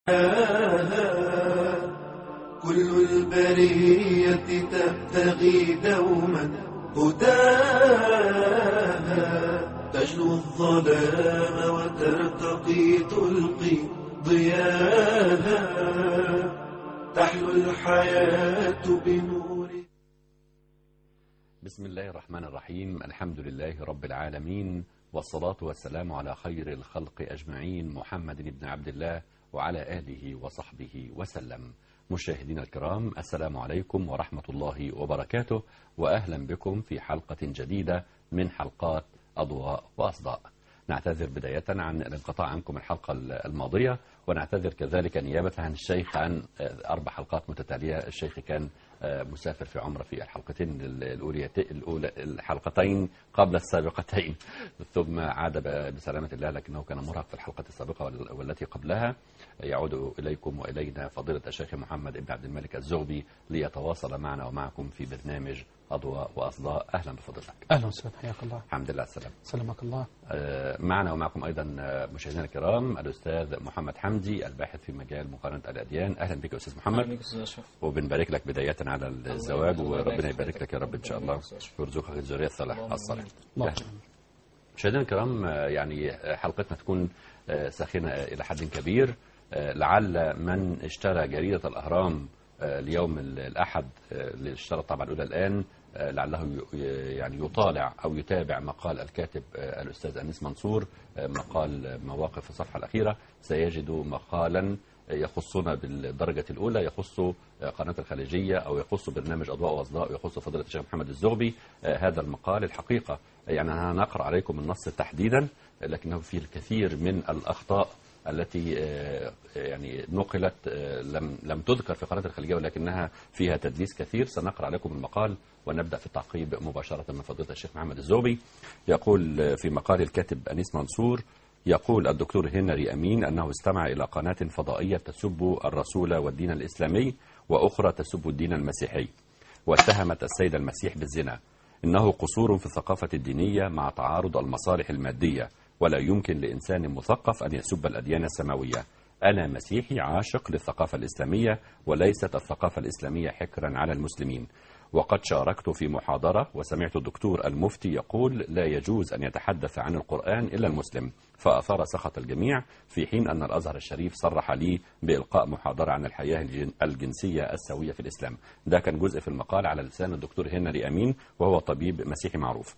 كل البرية تبتغي دوما هداها تجلو الظلام وترتقي تلقي ضياها تحلو الحياة بنور بسم الله الرحمن الرحيم الحمد لله رب العالمين والصلاة والسلام على خير الخلق أجمعين محمد بن عبد الله وعلى آله وصحبه وسلم مشاهدينا الكرام السلام عليكم ورحمة الله وبركاته وأهلا بكم في حلقة جديدة من حلقات أضواء وأصداء نعتذر بداية عن الانقطاع عنكم الحلقة الماضية ونعتذر كذلك نيابة عن الشيخ عن أربع حلقات متتالية الشيخ كان مسافر في عمرة في الحلقتين الأولى الحلقتين قبل السابقتين ثم عاد بسلامة الله لكنه كان مرهق في الحلقة السابقة والتي قبلها يعود إليكم وإلينا فضيلة الشيخ محمد بن عبد الملك الزغبي ليتواصل معنا ومعكم في برنامج أضواء وأصداء أهلا بفضلك اهلا وسهلا حياك الله الحمد لله على السلامة سلمك الله معنا ومعكم أيضا مشاهدينا الكرام الأستاذ محمد حمدي الباحث في مجال مقارنة الأديان أهلا بك أستاذ محمد وبنبارك لك بداية على الزواج وربنا يبارك لك يا رب إن شاء الله ويرزقك الذرية الصالحة الصالحة الله مشاهدينا الكرام يعني حلقتنا تكون ساخنة إلى حد كبير لعل من اشترى جريدة الأهرام اليوم الأحد اللي اشترى طبعا الأولى الآن لعله يعني يطالع أو يتابع مقال الكاتب الأستاذ أنيس منصور مقال مواقف الصفحة الأخيرة سيجد مقالا يخصنا بالدرجة الأولى يخص قناة الخليجية أو يخص برنامج أضواء وأصداء ويخص فضيلة الشيخ محمد الزغبي هذا المقال الحقيقة يعني أنا نقرأ عليكم النص تحديدا لكنه فيه الكثير من الأخطاء التي يعني نقلت لم لم تذكر في قناه الخليجيه ولكنها فيها تدليس كثير سنقرا عليكم المقال ونبدا في التعقيب مباشره من فضيله الشيخ محمد الزوبي يقول في مقال الكاتب انيس منصور يقول الدكتور هنري امين انه استمع الى قناه فضائيه تسب الرسول والدين الاسلامي واخرى تسب الدين المسيحي واتهمت السيد المسيح بالزنا انه قصور في الثقافه الدينيه مع تعارض المصالح الماديه ولا يمكن لإنسان مثقف أن يسب الأديان السماوية أنا مسيحي عاشق للثقافة الإسلامية وليست الثقافة الإسلامية حكرا على المسلمين وقد شاركت في محاضرة وسمعت الدكتور المفتي يقول لا يجوز أن يتحدث عن القرآن إلا المسلم فأثار سخط الجميع في حين أن الأزهر الشريف صرح لي بإلقاء محاضرة عن الحياة الجنسية السوية في الإسلام ده كان جزء في المقال على لسان الدكتور هنري أمين وهو طبيب مسيحي معروف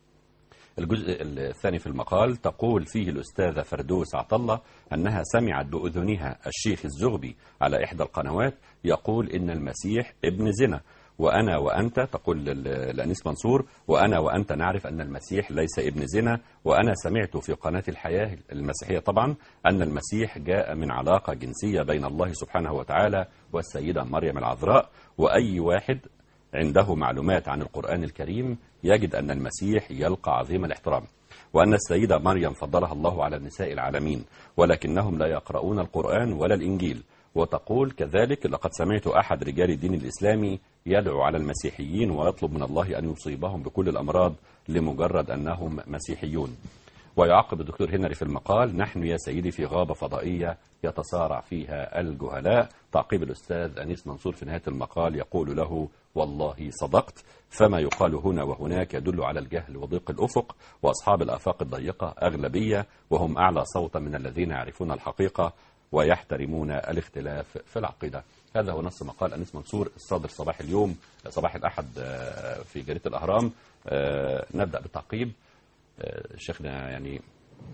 الجزء الثاني في المقال تقول فيه الأستاذة فردوس عطلة أنها سمعت بأذنها الشيخ الزغبي على إحدى القنوات يقول إن المسيح ابن زنا وأنا وأنت تقول لأنيس منصور وأنا وأنت نعرف أن المسيح ليس ابن زنا وأنا سمعت في قناة الحياة المسيحية طبعا أن المسيح جاء من علاقة جنسية بين الله سبحانه وتعالى والسيدة مريم العذراء وأي واحد عنده معلومات عن القرآن الكريم يجد أن المسيح يلقى عظيم الاحترام وأن السيدة مريم فضلها الله على النساء العالمين ولكنهم لا يقرؤون القرآن ولا الإنجيل وتقول كذلك لقد سمعت أحد رجال الدين الإسلامي يدعو على المسيحيين ويطلب من الله أن يصيبهم بكل الأمراض لمجرد أنهم مسيحيون ويعقب الدكتور هنري في المقال نحن يا سيدي في غابة فضائية يتصارع فيها الجهلاء تعقيب الأستاذ أنيس منصور في نهاية المقال يقول له والله صدقت فما يقال هنا وهناك يدل على الجهل وضيق الأفق وأصحاب الآفاق الضيقة أغلبية وهم أعلى صوتا من الذين يعرفون الحقيقة ويحترمون الاختلاف في العقيدة هذا هو نص مقال أنيس منصور الصادر صباح اليوم صباح الأحد في جريدة الأهرام نبدأ بالتعقيب شيخنا يعني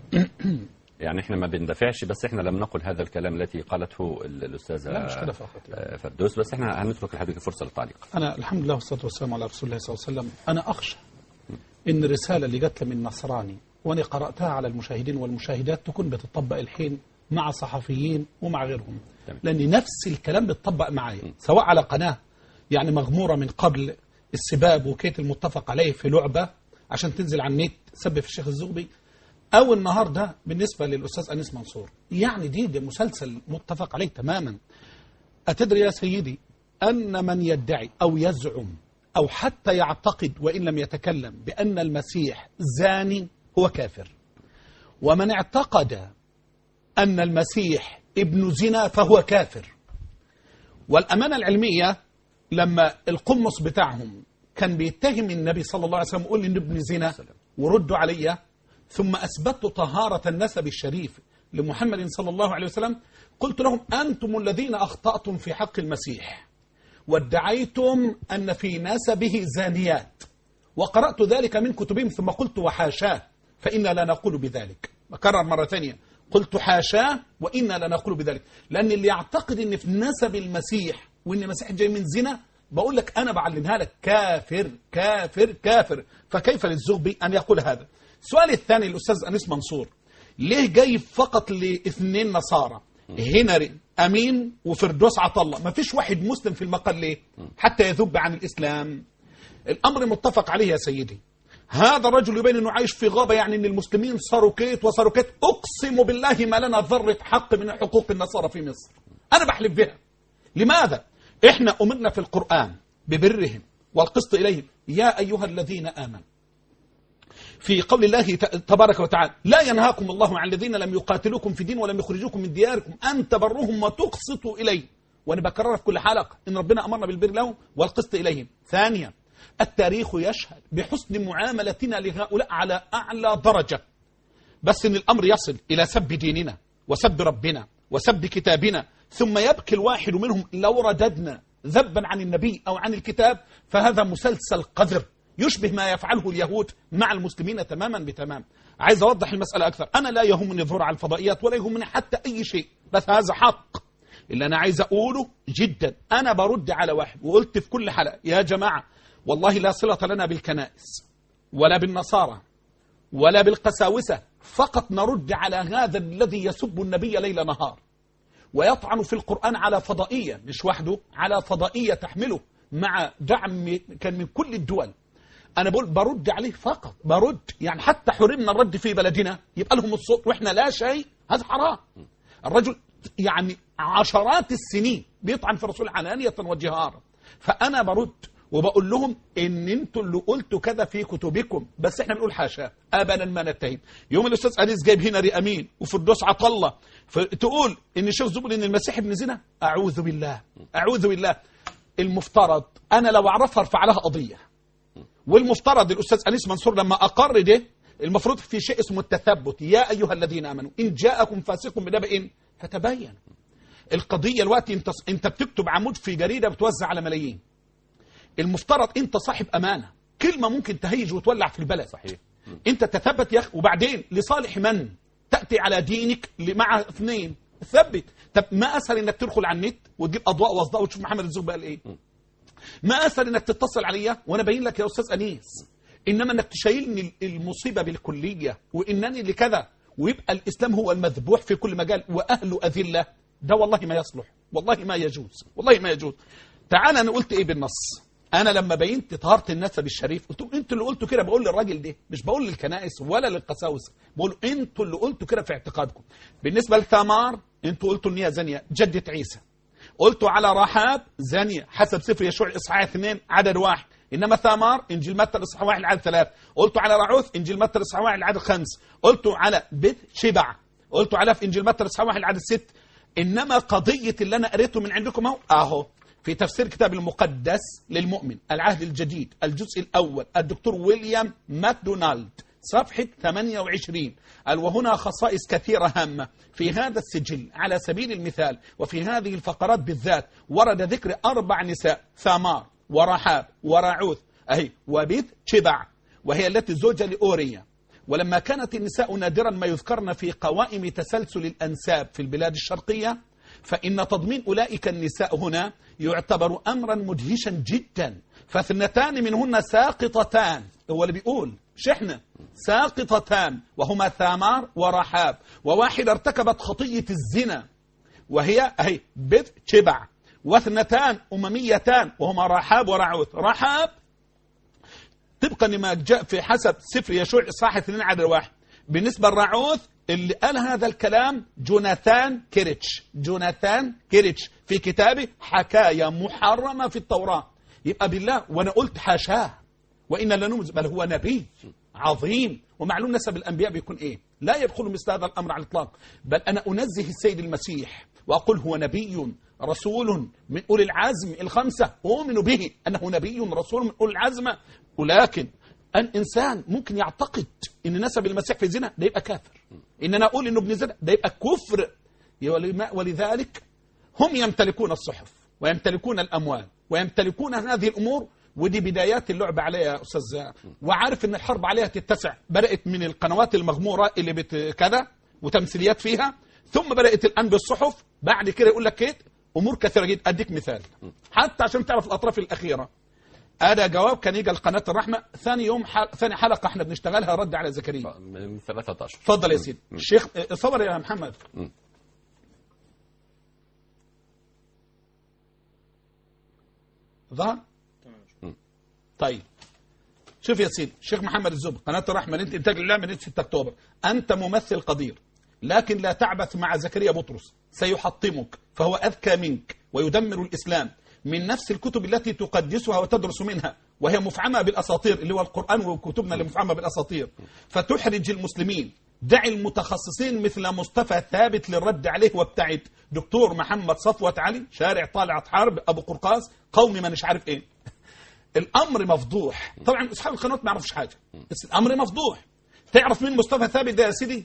يعني احنا ما بندافعش بس احنا لم نقل هذا الكلام التي قالته الاستاذه لا مشكله فقط يعني. فردوس بس احنا هنترك لحضرتك الفرصه للتعليق انا الحمد لله والصلاه والسلام على رسول الله صلى الله عليه وسلم انا اخشى ان الرساله اللي جت من نصراني وانا قراتها على المشاهدين والمشاهدات تكون بتطبق الحين مع صحفيين ومع غيرهم تمام. لان نفس الكلام بيتطبق معايا سواء على قناه يعني مغموره من قبل السباب وكيت المتفق عليه في لعبه عشان تنزل على النت سب في الشيخ الزغبي او النهارده بالنسبه للاستاذ انيس منصور يعني دي, دي مسلسل متفق عليه تماما اتدري يا سيدي ان من يدعي او يزعم او حتى يعتقد وان لم يتكلم بان المسيح زاني هو كافر ومن اعتقد ان المسيح ابن زنا فهو كافر والأمانة العلمية لما القمص بتاعهم كان بيتهم النبي صلى الله عليه وسلم يقول إن ابن زنا وردوا علي ثم أثبتت طهارة النسب الشريف لمحمد صلى الله عليه وسلم قلت لهم أنتم الذين أخطأتم في حق المسيح وادعيتم أن في نسبه زانيات وقرأت ذلك من كتبهم ثم قلت وحاشاه فإنا لا نقول بذلك بكرر مرة ثانية قلت حاشاه وإنا لا نقول بذلك لأن اللي يعتقد أن في نسب المسيح وأن المسيح جاي من زنا بقول لك أنا بعلمها لك كافر كافر كافر فكيف للزغبي أن يقول هذا السؤال الثاني الأستاذ أنيس منصور ليه جاي فقط لاثنين نصارى هنري أمين وفردوس عطلة ما فيش واحد مسلم في المقال ليه حتى يذب عن الإسلام الأمر متفق عليه يا سيدي هذا الرجل يبين أنه عايش في غابة يعني أن المسلمين صاروا كيت وصاروا كيت أقسم بالله ما لنا ذرة حق من حقوق النصارى في مصر أنا بحلف بها لماذا؟ إحنا أمرنا في القرآن ببرهم والقسط إليهم يا أيها الذين آمنوا في قول الله ت- تبارك وتعالى لا ينهاكم الله عن الذين لم يقاتلوكم في دين ولم يخرجوكم من دياركم أن تبروهم وتقسطوا إليه وأنا بكررها في كل حلقة إن ربنا أمرنا بالبر لهم والقسط إليهم ثانيا التاريخ يشهد بحسن معاملتنا لهؤلاء على أعلى درجة بس ان الامر يصل الى سب ديننا وسب ربنا وسب كتابنا ثم يبكي الواحد منهم لو رددنا ذبا عن النبي او عن الكتاب فهذا مسلسل قذر يشبه ما يفعله اليهود مع المسلمين تماما بتمام عايز اوضح المساله اكثر انا لا يهمني الظهور على الفضائيات ولا يهمني حتى اي شيء بس هذا حق اللي انا عايز اقوله جدا انا برد على واحد وقلت في كل حلقه يا جماعه والله لا صله لنا بالكنائس ولا بالنصارى ولا بالقساوسة فقط نرد على هذا الذي يسب النبي ليل نهار ويطعن في القرآن على فضائية مش وحده على فضائية تحمله مع دعم كان من كل الدول أنا بقول برد عليه فقط برد يعني حتى حرمنا الرد في بلدنا يبقى لهم الصوت وإحنا لا شيء هذا حرام الرجل يعني عشرات السنين بيطعن في الرسول علانية وجهارا فأنا برد وبقول لهم ان انتوا اللي قلتوا كذا في كتبكم بس احنا بنقول حاشا ابدا ما نتهم يوم الاستاذ انيس جايب هنا ري امين وفردوس عطله فتقول ان الشيخ زبل ان المسيح ابن زنا اعوذ بالله اعوذ بالله المفترض انا لو اعرفها ارفع لها قضيه والمفترض الاستاذ انيس منصور لما اقر ده المفروض في شيء اسمه التثبت يا ايها الذين امنوا ان جاءكم فاسق بنبأ فتبين القضيه الوقت انت انت بتكتب عمود في جريده بتوزع على ملايين المفترض انت صاحب امانه كلمه ممكن تهيج وتولع في البلد صحيح انت تثبت يا اخي وبعدين لصالح من تاتي على دينك مع اثنين ثبت طب ما اسهل انك تدخل على النت وتجيب اضواء واصداء وتشوف محمد الزغبي قال ايه ما اسهل انك تتصل عليا وانا باين لك يا استاذ انيس انما انك تشيلني المصيبه بالكليه وانني لكذا ويبقى الاسلام هو المذبوح في كل مجال واهله اذله ده والله ما يصلح والله ما يجوز والله ما يجوز تعال انا قلت ايه بالنص انا لما بينت طهاره النسب الشريف قلت لهم انتوا اللي قلتوا كده بقول للراجل ده مش بقول للكنائس ولا للقساوسه بقول انتوا اللي قلتوا كده في اعتقادكم بالنسبه لثمار انتوا قلتوا ان هي زانيه جده عيسى قلتوا على رحاب زانيه حسب سفر يشوع اصحاح اثنين عدد واحد انما ثمار انجيل متى الاصحاح واحد العدد ثلاث قلتوا على رعوث انجيل متى الاصحاح واحد العدد خمس قلتوا على بيت شبع قلتوا على في انجيل متى الاصحاح واحد العدد ست انما قضيه اللي انا قريته من عندكم اهو اهو في تفسير كتاب المقدس للمؤمن العهد الجديد الجزء الأول الدكتور ويليام ماكدونالد صفحة 28 قال وهنا خصائص كثيرة هامة في هذا السجل على سبيل المثال وفي هذه الفقرات بالذات ورد ذكر أربع نساء ثامار ورحاب ورعوث أهي وبيت شبع وهي التي زوجة لأوريا ولما كانت النساء نادرا ما يذكرن في قوائم تسلسل الأنساب في البلاد الشرقية فإن تضمين أولئك النساء هنا يعتبر أمرا مدهشا جدا فاثنتان منهن ساقطتان هو اللي بيقول شحنة ساقطتان وهما ثامار ورحاب وواحدة ارتكبت خطية الزنا وهي أهي بيت شبع واثنتان أمميتان وهما رحاب ورعوث رحاب طبقا لما جاء في حسب سفر يشوع إصحاح 2 عدد واحد بالنسبة للرعوث اللي قال هذا الكلام جوناثان كيريتش جوناثان كيريتش في كتابه حكاية محرمة في التوراة يبقى بالله وأنا قلت حاشاه وإن لا نمز بل هو نبي عظيم ومعلوم نسب الأنبياء بيكون إيه لا يدخل مثل هذا الأمر على الإطلاق بل أنا أنزه السيد المسيح وأقول هو نبي رسول من أولي العزم الخمسة أؤمن به أنه نبي رسول من أولي العزم ولكن الإنسان ممكن يعتقد أن نسب المسيح في زنا ده يبقى كافر إن أنا أقول أنه ابن زنا ده يبقى كفر ولما- ولذلك هم يمتلكون الصحف ويمتلكون الأموال ويمتلكون هذه الأمور ودي بدايات اللعبة عليها يا أستاذ وعارف أن الحرب عليها تتسع بدأت من القنوات المغمورة اللي بت كذا وتمثيليات فيها ثم بدأت الآن بالصحف بعد كده يقول لك كيت أمور كثيرة جدا أديك مثال حتى عشان تعرف الأطراف الأخيرة هذا جواب كان يجي قناة الرحمة ثاني يوم حل... ثاني حلقة احنا بنشتغلها رد على زكريا من ثلاثة أشهر اتفضل يا سيدي الشيخ اه، صبر يا محمد مم. ظهر طيب شوف يا سيدي الشيخ محمد الزبر قناة الرحمة انت انتاج الاعلام من 6 اكتوبر انت ممثل قدير لكن لا تعبث مع زكريا بطرس سيحطمك فهو اذكى منك ويدمر الاسلام من نفس الكتب التي تقدسها وتدرس منها وهي مفعمة بالاساطير اللي هو القران وكتبنا اللي مفعمة بالاساطير فتحرج المسلمين دع المتخصصين مثل مصطفى ثابت للرد عليه وابتعد دكتور محمد صفوة علي شارع طالعة حرب ابو قرقاز قوم من مش عارف ايه الامر مفضوح طبعا اصحاب القنوات ما يعرفوش حاجه بس الامر مفضوح تعرف مين مصطفى ثابت ده يا سيدي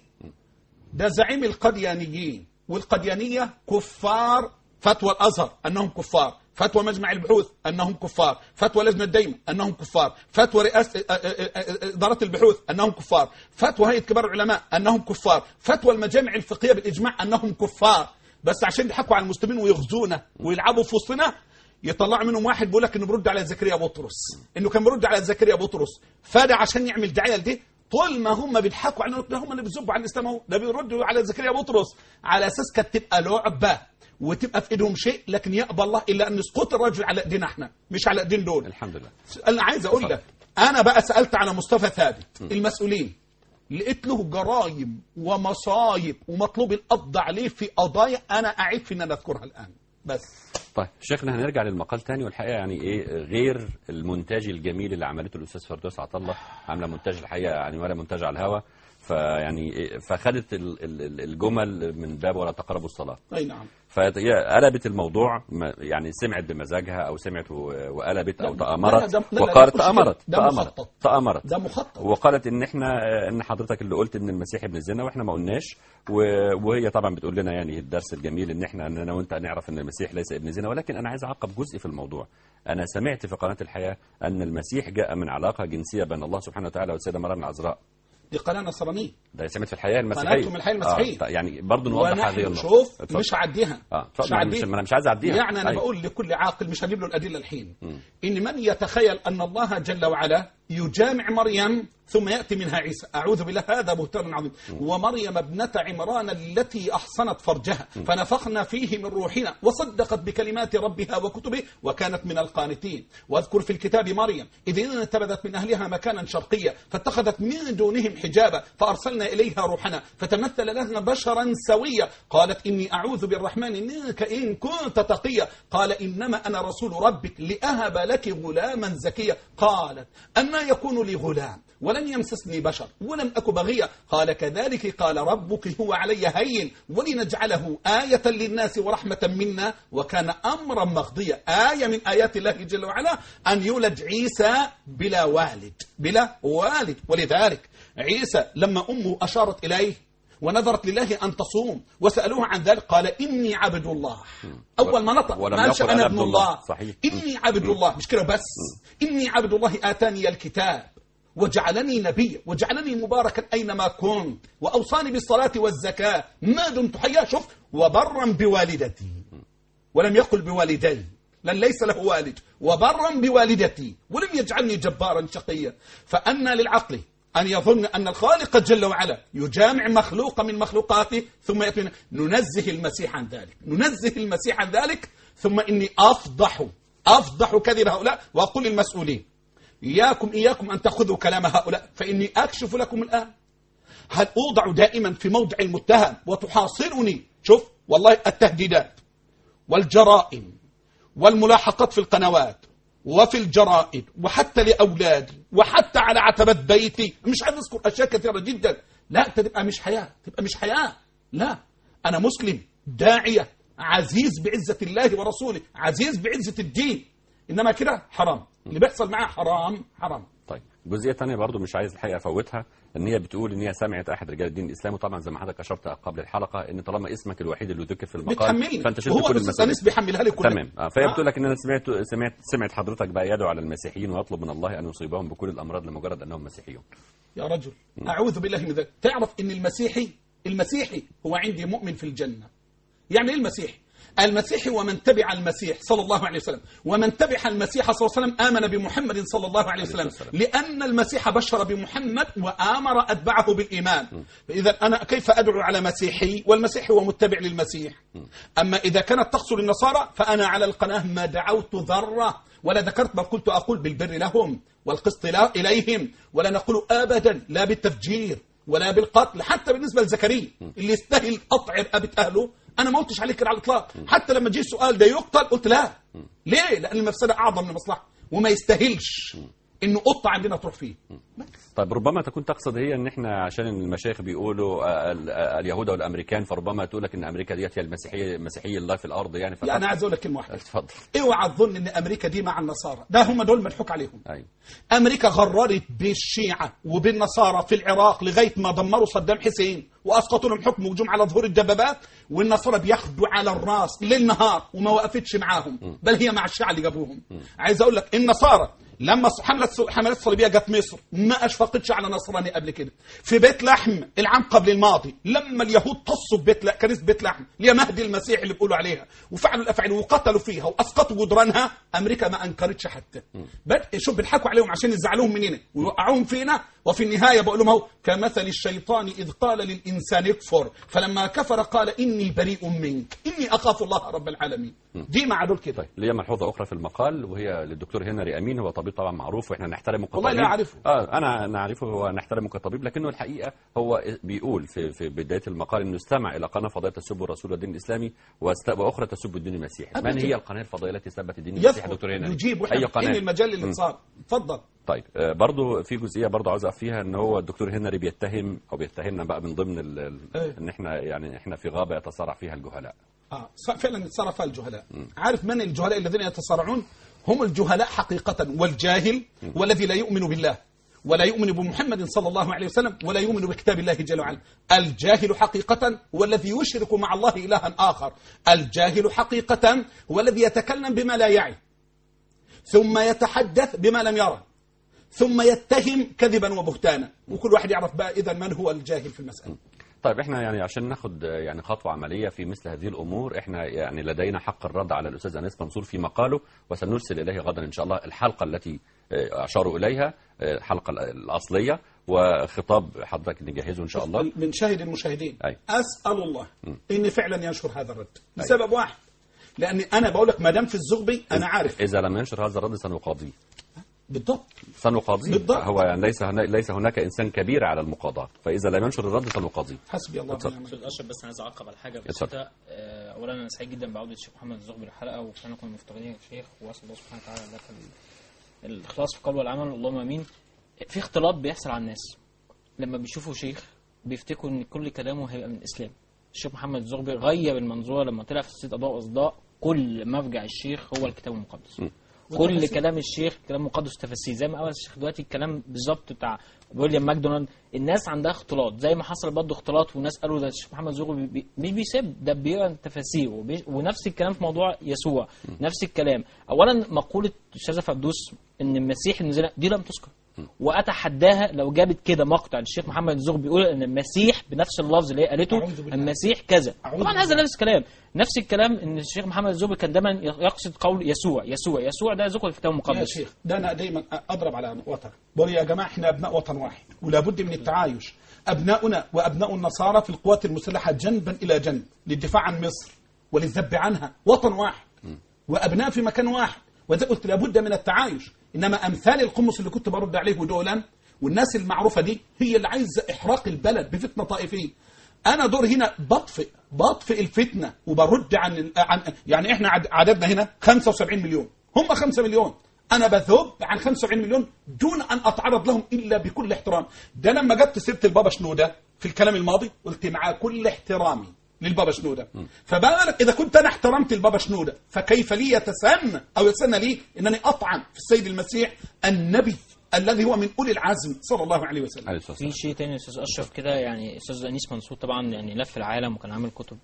ده زعيم القديانيين والقديانيه كفار فتوى الازهر انهم كفار فتوى مجمع البحوث انهم كفار فتوى لجنه الديمه انهم كفار فتوى رئاسه ا- ا- ا- اداره البحوث انهم كفار فتوى هيئه كبار العلماء انهم كفار فتوى المجامع الفقهيه بالاجماع انهم كفار بس عشان يضحكوا على المسلمين ويغزونا ويلعبوا في وسطنا يطلع منهم واحد بيقول لك انه برد على زكريا بطرس انه كان برد على زكريا بطرس فده عشان يعمل دعايه لدي طول ما هم بيضحكوا على ده هم اللي بيزبوا على الاسلام اهو ده بيردوا على زكريا بطرس على اساس كانت تبقى لعبه وتبقى في ايدهم شيء لكن يقبل الله الا ان يسقط الرجل على ايدينا احنا مش على ايدين دول الحمد لله انا عايز اقول لك انا بقى سالت على مصطفى ثابت المسؤولين لقيت له جرايم ومصايب ومطلوب القبض عليه في قضايا انا اعيب في ان انا اذكرها الان بس طيب شيخنا هنرجع للمقال تاني والحقيقه يعني ايه غير المونتاج الجميل اللي عملته الاستاذ فردوس عطله عامله مونتاج الحقيقه يعني ولا مونتاج على الهوا فيعني إيه، فخدت ال- ال- ال- الجمل من باب ولا تقربوا الصلاه اي نعم فقلبت الموضوع ما- يعني سمعت بمزاجها او سمعت و- وقلبت او لا، تامرت لا، ده- لا، لا، وقالت ده مش تامرت كده. ده تامرت مخطط. تامرت ده مخطط وقالت ان احنا ان حضرتك اللي قلت ان المسيح ابن الزنا واحنا ما قلناش و- وهي طبعا بتقول لنا يعني الدرس الجميل ان احنا ان انا وانت نعرف ان المسيح ليس ابن زنا ولكن انا عايز اعقب جزء في الموضوع انا سمعت في قناه الحياه ان المسيح جاء من علاقه جنسيه بين الله سبحانه وتعالى والسيده مريم العذراء دي قناه نصرانيه ده سمعت في الحياه المسيحيه قناتكم الحياة المسيحية. آه يعني برضه نوضح هذه ونحن النقطه شوف اتفضل. مش هعديها اه مش اتفضل مش هعديها انا مش عايز اعديها يعني انا أيوة. بقول لكل عاقل مش هجيب له الادله الحين ان من يتخيل ان الله جل وعلا يجامع مريم ثم ياتي منها عيسى اعوذ بالله هذا بهتان عظيم ومريم ابنه عمران التي احصنت فرجها فنفخنا فيه من روحنا وصدقت بكلمات ربها وكتبه وكانت من القانتين واذكر في الكتاب مريم اذ انتبذت من اهلها مكانا شرقيا فاتخذت من دونهم حجابا فارسلنا اليها روحنا فتمثل لها بشرا سويا قالت اني اعوذ بالرحمن منك ان كنت تقيا قال انما انا رسول ربك لاهب لك غلاما زكيا قالت انا يكون لي غلام ولم يمسسني بشر ولم أك بغيا قال كذلك قال ربك هو علي هين ولنجعله آية للناس ورحمة منا وكان أمرا مقضيا آية من آيات الله جل وعلا أن يولد عيسى بلا والد بلا والد ولذلك عيسى لما أمه أشارت إليه ونذرت لله أن تصوم وسألوه عن ذلك قال إني عبد الله أول ما نطق ولم ما قالش يقل أنا أنا ابن ابن الله. الله صحيح. إني عبد الله مش كده بس إني عبد الله آتاني الكتاب وجعلني نبيا وجعلني مباركا أينما كنت وأوصاني بالصلاة والزكاة ما دمت حيا شوف وبرا بوالدتي ولم يقل بوالدي لأن ليس له والد وبرا بوالدتي ولم يجعلني جبارا شقيا فأنا للعقل أن يظن أن الخالق جل وعلا يجامع مخلوق من مخلوقاته ثم يأتي ننزه المسيح عن ذلك ننزه المسيح عن ذلك ثم إني أفضح أفضح كذب هؤلاء وأقول للمسؤولين إياكم إياكم أن تأخذوا كلام هؤلاء فإني أكشف لكم الآن هل أوضع دائما في موضع المتهم وتحاصرني شوف والله التهديدات والجرائم والملاحقات في القنوات وفي الجرائد وحتى لأولادي وحتى على عتبة بيتي مش عايز أذكر أشياء كثيرة جدا لا تبقى مش حياة تبقى مش حياة لا أنا مسلم داعية عزيز بعزة الله ورسوله عزيز بعزة الدين إنما كده حرام اللي بيحصل معاه حرام حرام طيب جزئيه ثانيه برضو مش عايز الحقيقه افوتها ان هي بتقول ان هي سمعت احد رجال الدين الاسلامي وطبعا زي ما حضرتك اشرت قبل الحلقه ان طالما اسمك الوحيد اللي ذكر في المقال بتحملني فانت شلت وهو كل بس المسائل الناس بيحملها لي كلها تمام آه فهي آه. بتقول لك ان انا سمعت سمعت سمعت حضرتك بقى يدعو على المسيحيين ويطلب من الله ان يصيبهم بكل الامراض لمجرد انهم مسيحيون يا رجل أعوذ بالله من ذلك تعرف إن المسيحي المسيحي هو عندي مؤمن في الجنة يعني إيه المسيحي المسيحي ومن تبع المسيح صلى الله عليه وسلم ومن تبع المسيح صلى الله عليه وسلم آمن بمحمد صلى الله عليه وسلم لأن المسيح بشر بمحمد وآمر أتبعه بالإيمان فإذا أنا كيف أدعو على مسيحي والمسيحي هو متبع للمسيح أما إذا كانت تقصد النصارى فأنا على القناة ما دعوت ذرة ولا ذكرت ما كنت أقول بالبر لهم والقسط لا إليهم ولا نقول أبدا لا بالتفجير ولا بالقتل حتى بالنسبة لزكريا اللي يستاهل قطع رقبة أهله أنا ما قلتش عليه كده على الإطلاق حتى لما جه السؤال ده يقتل قلت لا ليه؟ لأن المفسدة أعظم من المصلحة وما يستاهلش إنه قطة عندنا تروح فيه طيب ربما تكون تقصد هي ان احنا عشان المشايخ بيقولوا آه، ال- آه، اليهود والامريكان فربما تقول لك ان امريكا ديت هي المسيحيه مسيحي الله في الارض يعني لا أنا عايز أقول لك كلمة واحدة اتفضل اوعى تظن ان امريكا دي مع النصارى ده هم دول مضحوك عليهم ايوه امريكا غررت بالشيعه وبالنصارى في العراق لغايه ما دمروا صدام حسين واسقطوا لهم حكم هجوم على ظهور الدبابات والنصارى بياخدوا على الراس ليل نهار وما وقفتش معاهم بل هي مع الشيعه اللي جابوهم عايز اقول لك النصارى لما حملة حملات الصليبيه جت مصر ما اشفقتش على نصراني قبل كده في بيت لحم العام قبل الماضي لما اليهود طصوا في بيت لحم كنيسه بيت لحم اللي هي مهدي المسيح اللي بيقولوا عليها وفعلوا الافعال وقتلوا فيها واسقطوا جدرانها امريكا ما انكرتش حتى بد... شوف بنحكوا عليهم عشان يزعلوهم مننا ويوقعوهم فينا وفي النهايه بقول لهم اهو كمثل الشيطان اذ قال للانسان اكفر فلما كفر قال اني بريء منك اني اخاف الله رب العالمين دي مع دول كده طيب ليا ملحوظه اخرى في المقال وهي للدكتور هنري امين هو طبيب طبعا معروف واحنا نحترمه كطبيب والله لا أعرفه. اه انا نعرفه هو نحترمه كطبيب لكنه الحقيقه هو بيقول في في بدايه المقال انه استمع الى قناه فضائيه تسب الرسول والدين الاسلامي واست- واخرى تسب الدين المسيحي من أبداً. هي القناه الفضائيه التي سبت الدين المسيحي يذكر دكتور هنري يجيب اي واحنا فين قناه المجال اللي مم. صار اتفضل طيب آه، برضو في جزئيه برضو عاوز اقف فيها ان هو الدكتور هنري بيتهم او بيتهمنا بقى من ضمن ال- ال- إيه. ان احنا يعني احنا في غابه يتصارع فيها الجهلاء آه ص- فعلا اتصرف الجهلاء عارف من الجهلاء الذين يتصارعون هم الجهلاء حقيقة والجاهل والذي لا يؤمن بالله ولا يؤمن بمحمد صلى الله عليه وسلم ولا يؤمن بكتاب الله جل وعلا الجاهل حقيقة هو الذي يشرك مع الله إلها آخر الجاهل حقيقة هو الذي يتكلم بما لا يعي ثم يتحدث بما لم يرى ثم يتهم كذبا وبهتانا وكل واحد يعرف بقى إذا من هو الجاهل في المسألة طيب احنا يعني عشان ناخد آه، يعني خطوه عمليه في مثل هذه الامور احنا يعني لدينا حق الرد على الاستاذ انس منصور في مقاله وسنرسل اليه غدا ان شاء الله الحلقه التي آه، اشاروا اليها آه، الحلقه الاصليه وخطاب حضرتك نجهزه ان شاء الله من شاهد المشاهدين أي. اسال الله ان فعلا ينشر هذا الرد لسبب واحد لاني انا بقول لك ما دام في الزغبي انا عارف اذا لم ينشر هذا الرد سنقاضيه بالضبط سنقاضيه بالضبط. هو يعني ليس هنا ليس هناك انسان كبير على المقاضاه فاذا لم ينشر الرد سنقاضيه حسبي الله اتفضل. ونعم الوكيل. استاذ اشرف بس انا عايز اعقب على حاجه اتفضل. بسيطه آه، اولا انا سعيد جدا بعوده الشيخ محمد الزغبي للحلقه وكان كنا مفتقدين يا شيخ واسال الله سبحانه وتعالى لك ال- الاخلاص في القول والعمل اللهم امين في اختلاط بيحصل على الناس لما بيشوفوا شيخ بيفتكروا ان كل كلامه هيبقى من الاسلام الشيخ محمد الزغبي غير المنظوره لما طلع في سلسله اضواء واصداء كل مرجع الشيخ هو الكتاب المقدس كل وتفاسير. كلام الشيخ كلام مقدس تفاسير زي ما قال الشيخ دلوقتي الكلام بالظبط بتاع ويليام ماكدونالد الناس عندها اختلاط زي ما حصل برضه اختلاط وناس قالوا ده الشيخ محمد زغبي بي- مش بيسب ده بيقرا التفاسير وبي- ونفس الكلام في موضوع يسوع نفس الكلام اولا مقوله الاستاذه فردوس ان المسيح نزل دي لم تذكر واتحداها لو جابت كده مقطع الشيخ محمد الزغبي بيقول ان المسيح بنفس اللفظ اللي هي قالته أعوذ بالله. المسيح كذا أعوذ طبعا بالله. هذا نفس الكلام نفس الكلام ان الشيخ محمد الزغبي كان دايما يقصد قول يسوع يسوع يسوع ده ذكر في الكتاب يا المقدس شيخ ده انا دايما اضرب على وتر بقول يا جماعه احنا ابناء وطن واحد ولا بد من التعايش ابناؤنا وابناء النصارى في القوات المسلحه جنبا الى جنب للدفاع عن مصر وللذب عنها وطن واحد وابناء في مكان واحد وزي قلت لابد من التعايش انما امثال القمص اللي كنت برد عليه دولا والناس المعروفه دي هي اللي عايزه احراق البلد بفتنه طائفيه انا دور هنا بطفئ بطفئ الفتنه وبرد عن عن يعني احنا عد- عددنا هنا 75 مليون هم 5 مليون انا بذوب عن 75 مليون دون ان اتعرض لهم الا بكل احترام ده لما جبت سيره البابا شنوده في الكلام الماضي قلت مع كل احترامي للبابا شنودة فبالك إذا كنت أنا احترمت البابا شنودة فكيف لي يتسنى أو يتسنى لي أنني أطعن في السيد المسيح النبي الذي هو من أولي العزم صلى الله عليه وسلم عليه الصلاة في والسلام. شيء تاني يا استاذ اشرف كده يعني استاذ انيس منصور طبعا يعني لف العالم وكان عامل كتب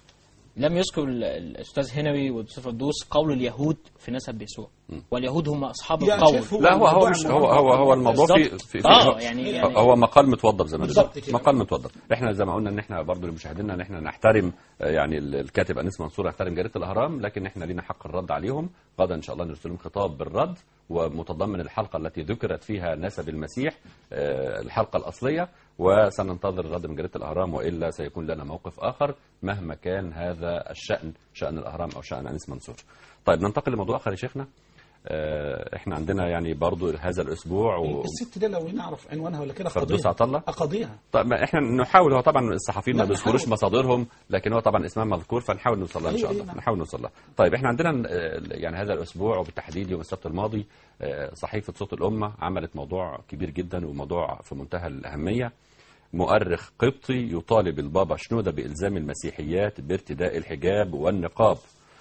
لم يذكر ال- الاستاذ هنوي والاستاذ فردوس قول اليهود في نسب يسوع واليهود هم اصحاب يا القول شيخ لا هو هو مش هو هو هو الموضوع في بالظبط. في, في آه، يعني- يعني- هو مقال متوضب زي ما بالظبط بنقول. كده. مقال متوضب احنا زي ما قلنا ان احنا برضه لمشاهدينا ان احنا نحترم آه، يعني ال- الكاتب انيس منصور يحترم جريده الاهرام لكن احنا لينا حق الرد عليهم غدا ان شاء الله نرسل لهم خطاب بالرد ومتضمن الحلقه التي ذكرت فيها نسب المسيح آه، الحلقه الاصليه وسننتظر الرد من جريده الاهرام والا سيكون لنا موقف اخر مهما كان هذا الشان شان الاهرام او شان انيس منصور. طيب ننتقل لموضوع اخر يا شيخنا آه، احنا عندنا يعني برضو هذا الاسبوع و... الست دي لو نعرف عنوانها ولا كده فردوس قضيها عطلة؟ أقضيها طيب ما احنا نحاول هو طبعا الصحفيين ما لا، بيذكروش نحاول. مصادرهم لكن هو طبعا اسمها مذكور فنحاول نوصل لها ان شاء أيوة، الله نعم. نحاول نوصل لها طيب احنا عندنا آه، يعني هذا الاسبوع وبالتحديد يوم السبت الماضي آه، صحيفه صوت الامه عملت موضوع كبير جدا وموضوع في منتهى الاهميه مؤرخ قبطي يطالب البابا شنودة بإلزام المسيحيات بارتداء الحجاب والنقاب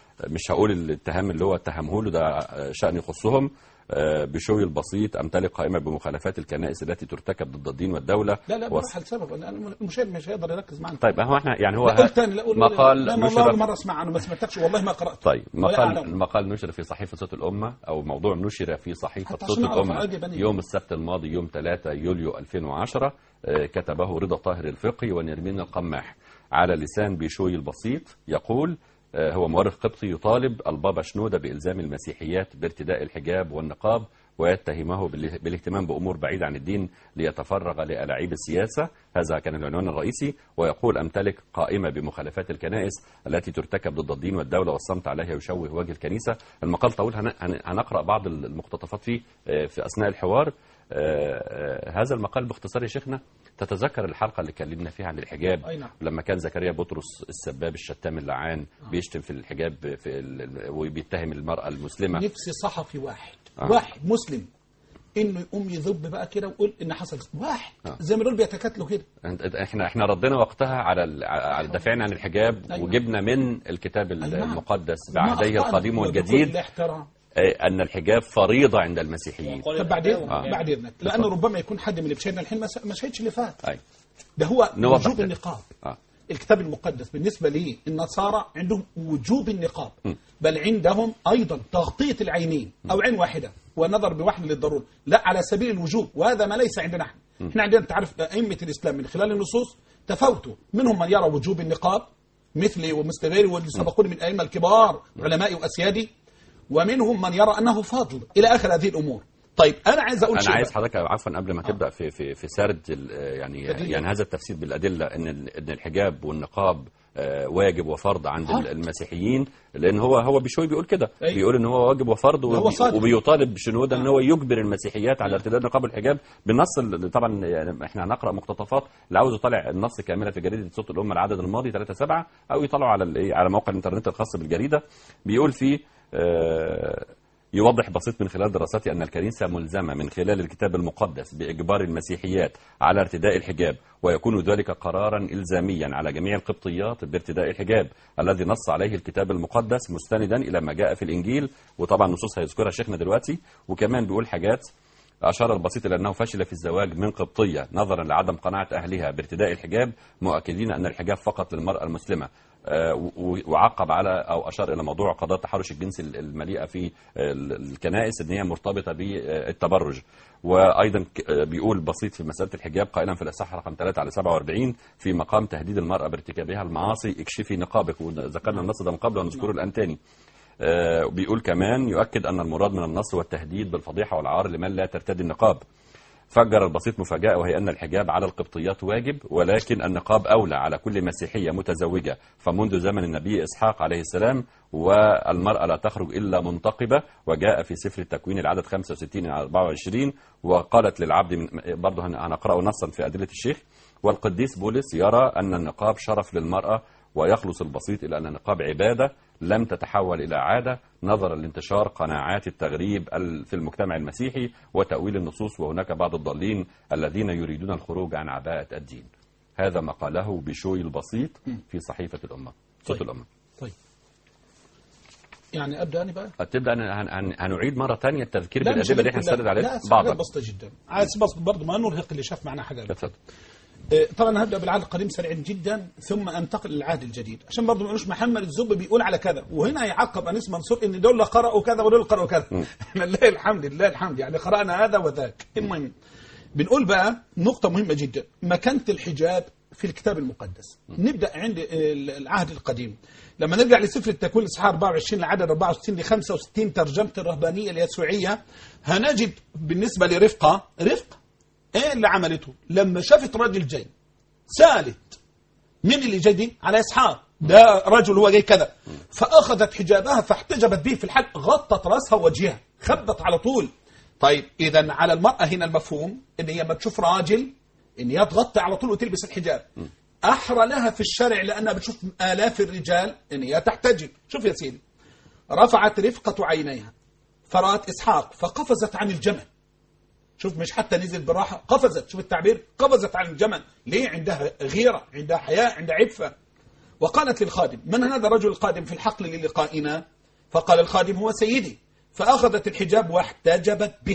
مش هقول الاتهام اللي هو اتهمه له ده شأن يخصهم آه، بشوي البسيط أمتلك قائمة بمخالفات الكنائس التي ترتكب ضد الدين والدولة لا لا وص- بروح لسبب لأن المشاهد مش هيقدر يركز معنا طيب هو احنا يعني هو لا قلت تاني لا قول مقال لا والله نشر أول مرة أسمع عنه ما سمعتكش والله ما قرأت طيب ولا مقال أعلم. مقال نشر في صحيفة صوت الأمة أو موضوع نشر في صحيفة حتى صوت عشان أعرف الأمة أجيب أنا. يوم السبت الماضي يوم 3 يوليو 2010 آه، كتبه رضا طاهر الفقي ونرمين القماح على لسان بيشوي البسيط يقول آه، هو مؤرخ قبطي يطالب البابا شنودة بإلزام المسيحيات بارتداء الحجاب والنقاب ويتهمه باله- بالاهتمام بأمور بعيدة عن الدين ليتفرغ لألاعيب السياسة هذا كان العنوان الرئيسي ويقول أمتلك قائمة بمخالفات الكنائس التي ترتكب ضد الدين والدولة والصمت عليها يشوه وجه الكنيسة المقال طويل هن- هن- هنقرأ بعض المقتطفات فيه آه، في أثناء الحوار آه، آه، هذا المقال باختصار يا شيخنا تتذكر الحلقة اللي اتكلمنا فيها عن الحجاب أي نعم. لما كان زكريا بطرس السباب الشتام اللعان بيشتم في الحجاب في ال- وبيتهم المرأة المسلمة نفسي صحفي واحد آه. واحد مسلم انه يقوم يذب بقى كده ويقول ان حصل واحد آه. زي ما دول بيتكاتلوا كده أنت- احنا احنا ردينا وقتها على ال- على دافعنا عن الحجاب أيوة. وجبنا من الكتاب أي نعم. المقدس ما بعهديه أخطأنا. القديم وبكل والجديد احترام آه، ان الحجاب فريضه عند المسيحيين طب بعدين آه. بعد اذنك لانه ربما يكون حد من اللي بيشاهدنا الحين ما س- ما شاهدش اللي فات أي. ده هو نوضح وجوب ده. النقاب آه. الكتاب المقدس بالنسبة لي النصارى عندهم وجوب النقاب بل عندهم أيضا تغطية العينين أو عين واحدة والنظر بواحد للضرورة لا على سبيل الوجوب وهذا ما ليس عندنا احنا احنا عندنا تعرف أئمة الإسلام من خلال النصوص تفاوتوا منهم من يرى وجوب النقاب مثلي ومثل غيري واللي سبقوني من الأئمة الكبار علمائي وأسيادي ومنهم من يرى أنه فضل إلى آخر هذه الأمور طيب أنا عايز أقول انا شيء عايز بقى. حضرتك عفوا قبل ما تبدا في في في سرد ال- يعني أدلة. يعني هذا التفسير بالادله ان ال- ان الحجاب والنقاب آه، واجب وفرض عند فرض. المسيحيين لان هو هو بشوي بيقول كده أيوة. بيقول ان هو واجب وفرض هو وبي- صادق. وبيطالب شنوده ان هو يجبر المسيحيات على ارتداء النقاب والحجاب بالنص ال- طبعا يعني احنا هنقرا مقتطفات اللي عاوز يطلع النص كامله في جريده صوت الامه العدد الماضي 3 7 او يطلعوا على الايه على موقع الانترنت الخاص بالجريده بيقول فيه آه، يوضح بسيط من خلال دراسته أن الكنيسة ملزمة من خلال الكتاب المقدس بإجبار المسيحيات على ارتداء الحجاب ويكون ذلك قرارا إلزاميا على جميع القبطيات بارتداء الحجاب الذي نص عليه الكتاب المقدس مستندا إلى ما جاء في الإنجيل وطبعا نصوص هيذكرها شيخنا دلوقتي وكمان بيقول حاجات أشار البسيط إلى أنه فشل في الزواج من قبطية نظرا لعدم قناعة أهلها بارتداء الحجاب مؤكدين أن الحجاب فقط للمرأة المسلمة آه، و- وعقب على أو أشار إلى موضوع قضايا التحرش الجنسي المليئة في ال- الكنائس أن هي مرتبطة بالتبرج وأيضا ك- آه، بيقول بسيط في مسألة الحجاب قائلا في الإصحاح رقم 3 على 47 في مقام تهديد المرأة بارتكابها المعاصي اكشفي نقابك وذكرنا النص ده من قبل ونذكره الآن تاني آه، بيقول كمان يؤكد أن المراد من النص هو التهديد بالفضيحة والعار لمن لا ترتدي النقاب فجر البسيط مفاجأة وهي أن الحجاب على القبطيات واجب ولكن النقاب أولى على كل مسيحية متزوجة فمنذ زمن النبي إسحاق عليه السلام والمرأة لا تخرج إلا منتقبة وجاء في سفر التكوين العدد 65 إلى 24 وقالت للعبد من برضه هن- هنقرأه نصا في أدلة الشيخ والقديس بولس يرى أن النقاب شرف للمرأة ويخلص البسيط إلى أن النقاب عبادة لم تتحول إلى عادة نظرا لانتشار قناعات التغريب ال- في المجتمع المسيحي وتأويل النصوص وهناك بعض الضالين الذين يريدون الخروج عن عباءة الدين هذا ما قاله بشوي البسيط في صحيفة الأمة صوت طيب. الأمة طيب يعني ابدا انا بقى تبدأ هن- هن- هنعيد مرة تانية التذكير لا، مش بالأدلة اللي احنا هنقول- نستند لا، عليها لا حاجات بعضا بسيطه جدا عايز بس برضه ما نرهق اللي شاف معنا حاجه اتفضل. آه، طبعا هبدا بالعهد القديم سريعا جدا ثم انتقل للعهد الجديد عشان برضه ما نقولش محمد الزب بيقول على كذا وهنا يعقب انيس منصور ان دول قرأوا كذا ودول قرأوا كذا احنا لله الحمد لله الحمد يعني قرأنا هذا وذاك المهم بنقول بقى نقطة مهمة جدا مكانة الحجاب في الكتاب المقدس نبدأ عند ال- العهد القديم لما نرجع لسفر التكوين اصحاح 24 لعدد 64 ل 65 ترجمة الرهبانية اليسوعية هنجد بالنسبة لرفقة رفقة ايه اللي عملته لما شافت راجل جاي سالت مين اللي جاي دي على اسحاق ده رجل هو جاي كذا فاخذت حجابها فاحتجبت به في الحج غطت راسها ووجهها خبت على طول طيب اذا على المراه هنا المفهوم ان هي لما تشوف راجل ان هي تغطي على طول وتلبس الحجاب احرى لها في الشرع لانها بتشوف الاف الرجال ان هي تحتجب شوف يا سيدي رفعت رفقه عينيها فرات اسحاق فقفزت عن الجمل شوف مش حتى نزل بالراحة قفزت شوف التعبير قفزت عن الجمل ليه عندها غيرة عندها حياء عندها عفة وقالت للخادم من هذا الرجل القادم في الحقل للقائنا فقال الخادم هو سيدي فأخذت الحجاب واحتجبت به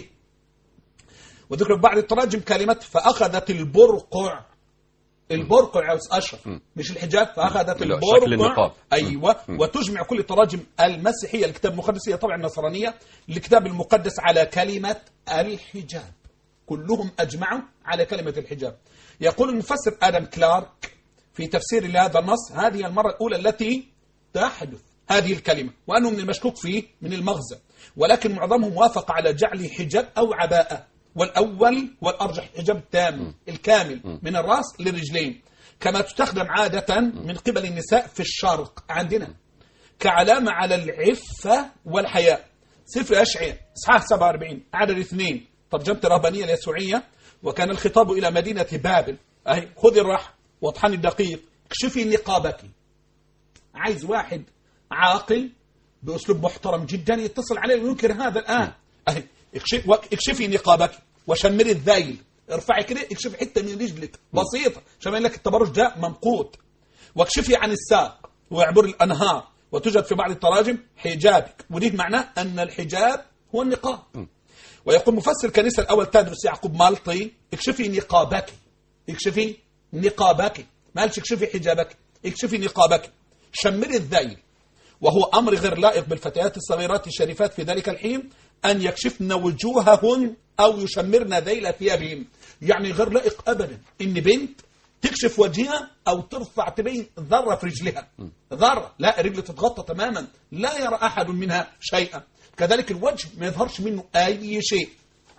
وذكر بعض التراجم كلمة فأخذت البرقع البرقع يا أستاذ أشرف مش الحجاب فأخذت لا، البرقع شكل النقاب. أيوة وتجمع كل التراجم المسيحية الكتاب المقدس هي طبعا النصرانية الكتاب المقدس على كلمة الحجاب كلهم أجمعوا على كلمة الحجاب يقول المفسر آدم كلارك في تفسير لهذا النص هذه المرة الأولى التي تحدث هذه الكلمة وأنه من المشكوك فيه من المغزى ولكن معظمهم وافق على جعل حجاب أو عباءة والأول والأرجح حجاب التام الكامل من الرأس للرجلين كما تستخدم عادة من قبل النساء في الشرق عندنا كعلامة على العفة والحياء سفر أشعياء إصحاح 47 عدد اثنين ترجمة الرهبانية اليسوعية وكان الخطاب إلى مدينة بابل أي خذي الرح واطحني الدقيق اكشفي نقابك عايز واحد عاقل بأسلوب محترم جدا يتصل عليه وينكر هذا الآن أهي اكشف- وك- اكشفي نقابك وشمري الذيل ارفعي كده اكشفي حتة من رجلك بسيطة عشان يقول لك التبرج ده ممقوت واكشفي عن الساق واعبر الأنهار وتوجد في بعض التراجم حجابك ودي معناه أن الحجاب هو النقاب ويقول مفسر الكنيسة الأول تدرس يعقوب مالطي اكشفي نقابك اكشفي نقابك ما قالش اكشفي حجابك اكشفي نقابك شمري الذيل وهو أمر غير لائق بالفتيات الصغيرات الشريفات في ذلك الحين أن يكشفن وجوههن أو يشمرن ذيل ثيابهن يعني غير لائق أبدا إن بنت تكشف وجهها أو ترفع تبين ذرة في رجلها ذرة لا رجل تتغطى تماما لا يرى أحد منها شيئا كذلك الوجه ما يظهرش منه أي شيء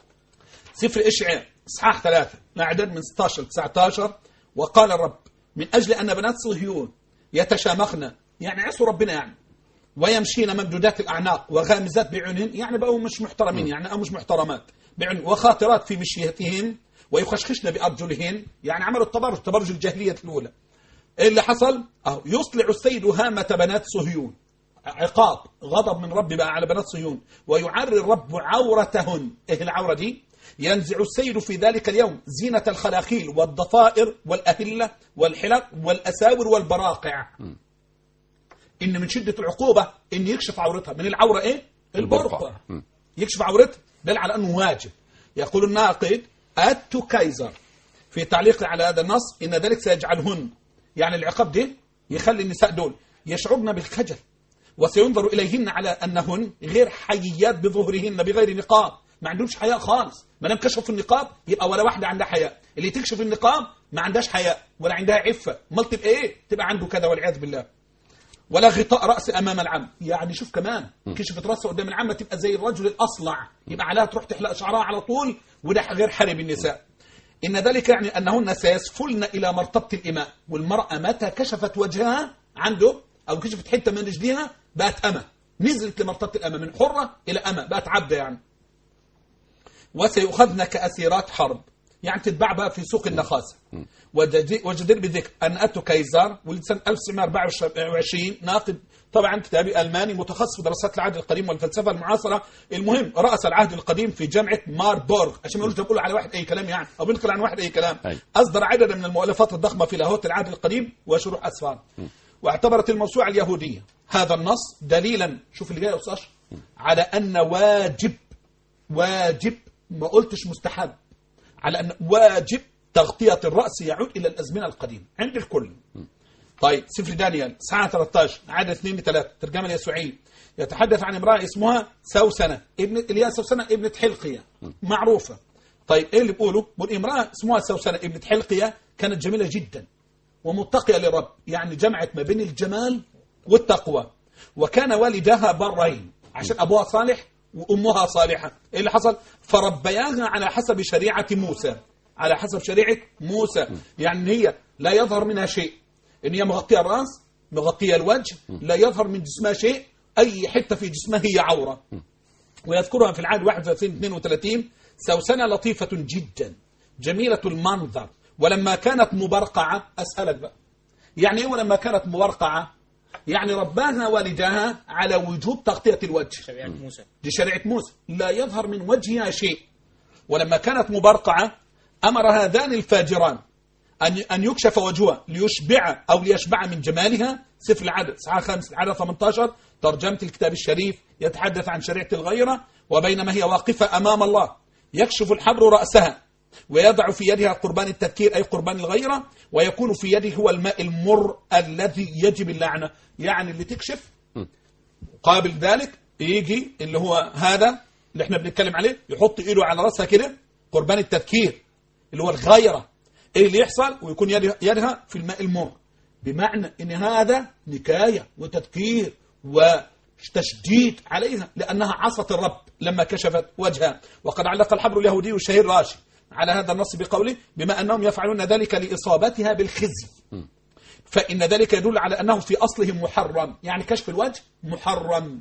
سفر إشعياء إصحاح ثلاثة الأعداد من 16 ل 19 وقال الرب من أجل أن بنات صهيون يتشامخن يعني عصوا ربنا يعني ويمشين ممدودات الأعناق وغامزات بعيونهن يعني بقوا مش محترمين يعني أو مش محترمات بعيون وخاطرات في مشيتهن ويخشخشن بأرجلهن يعني عملوا التبرج تبرج الجاهلية الأولى إيه اللي حصل أهو يصلع السيد هامة بنات صهيون عقاب غضب من رب بقى على بنات صهيون ويعري الرب عورتهن ايه العورة دي ينزع السيد في ذلك اليوم زينة الخلاخيل والضفائر والأهلة والحلق والأساور والبراقع إن من شدة العقوبة إن يكشف عورتها من العورة إيه البرقع. البرقع م. يكشف عورتها دل على أنه واجب يقول الناقد أتو كايزر في تعليق على هذا النص إن ذلك سيجعلهن يعني العقاب ده يخلي النساء دول يشعرن بالخجل وسينظر إليهن على أنهن غير حييات بظهرهن بغير نقاب ما عندهمش حياء خالص ما دام كشفوا النقاب يبقى ولا واحدة عندها حياء اللي تكشف النقاب ما عندهاش حياء ولا عندها عفة امال تبقى ايه تبقى عنده كذا والعياذ بالله ولا غطاء رأس أمام العم يعني شوف كمان كشفت رأسها قدام العامة تبقى زي الرجل الأصلع يبقى عليها تروح تحلق شعرها على طول وده غير حرم النساء إن ذلك يعني أنهن سيسفلن إلى مرتبة الإماء والمرأة متى كشفت وجهها عنده أو كشفت حتة من رجليها بقت أمة نزلت لمرتبة الأمة من حرة إلى أمة بقت عبدة يعني وسيؤخذن كأسيرات حرب يعني تتباع بقى في سوق النخاسة وجدير وجدير بالذكر أن أتو كيزار ولد سنة 1924 ناقد طبعا كتابي ألماني متخصص في دراسات العهد القديم والفلسفة المعاصرة المهم رأس العهد القديم في جامعة ماربورغ عشان ما يقولوش ده بيقولوا على واحد أي كلام يعني أو بينقل عن واحد أي كلام أي. أصدر عددا من المؤلفات الضخمة في لاهوت العهد القديم وشروح أسفار واعتبرت الموسوعة اليهودية هذا النص دليلا شوف اللي جاي يا أستاذ أشرف، على أن واجب واجب ما قلتش مستحب على أن واجب تغطية الرأس يعود إلى الأزمنة القديمة عند الكل طيب سفر دانيال ساعة 13 عدد 2 ل 3 ترجمة اليسوعية يتحدث عن امرأة اسمها سوسنة ابن اللي هي سوسنة ابنة حلقية معروفة طيب ايه اللي بيقولوا؟ بيقول امرأة اسمها سوسنة ابنة حلقية كانت جميلة جدا ومتقية لرب يعني جمعت ما بين الجمال والتقوى وكان والدها برين عشان أبوها صالح وأمها صالحة إيه اللي حصل فربياها على حسب شريعة موسى على حسب شريعة موسى يعني هي لا يظهر منها شيء إن هي مغطية الرأس مغطية الوجه لا يظهر من جسمها شيء أي حتة في جسمها هي عورة ويذكرها في العهد 31 32 سوسنة لطيفة جدا جميلة المنظر ولما كانت مبرقعة أسألك بقى يعني إيه ولما كانت مبرقعة يعني رباها والداها على وجوب تغطية الوجه شريعة موسى دي شريعة موسى لا يظهر من وجهها شيء ولما كانت مبرقعة أمر هذان الفاجران أن أن يكشف وجهها ليشبع أو ليشبع من جمالها سفر العدد صحاح 5 العدد 18 ترجمة الكتاب الشريف يتحدث عن شريعة الغيرة وبينما هي واقفة أمام الله يكشف الحبر رأسها ويضع في يدها قربان التذكير أي قربان الغيرة ويكون في يده هو الماء المر الذي يجب اللعنة يعني اللي تكشف قابل ذلك يجي اللي هو هذا اللي احنا بنتكلم عليه يحط ايده على راسها كده قربان التذكير اللي هو الغيرة ايه اللي يحصل ويكون يدها, يدها في الماء المر بمعنى ان هذا نكاية وتذكير وتشديد عليها لانها عصت الرب لما كشفت وجهها وقد علق الحبر اليهودي الشهير راشي على هذا النص بقوله بما انهم يفعلون ذلك لاصابتها بالخزي فإن ذلك يدل على أنه في أصله محرم يعني كشف الوجه محرم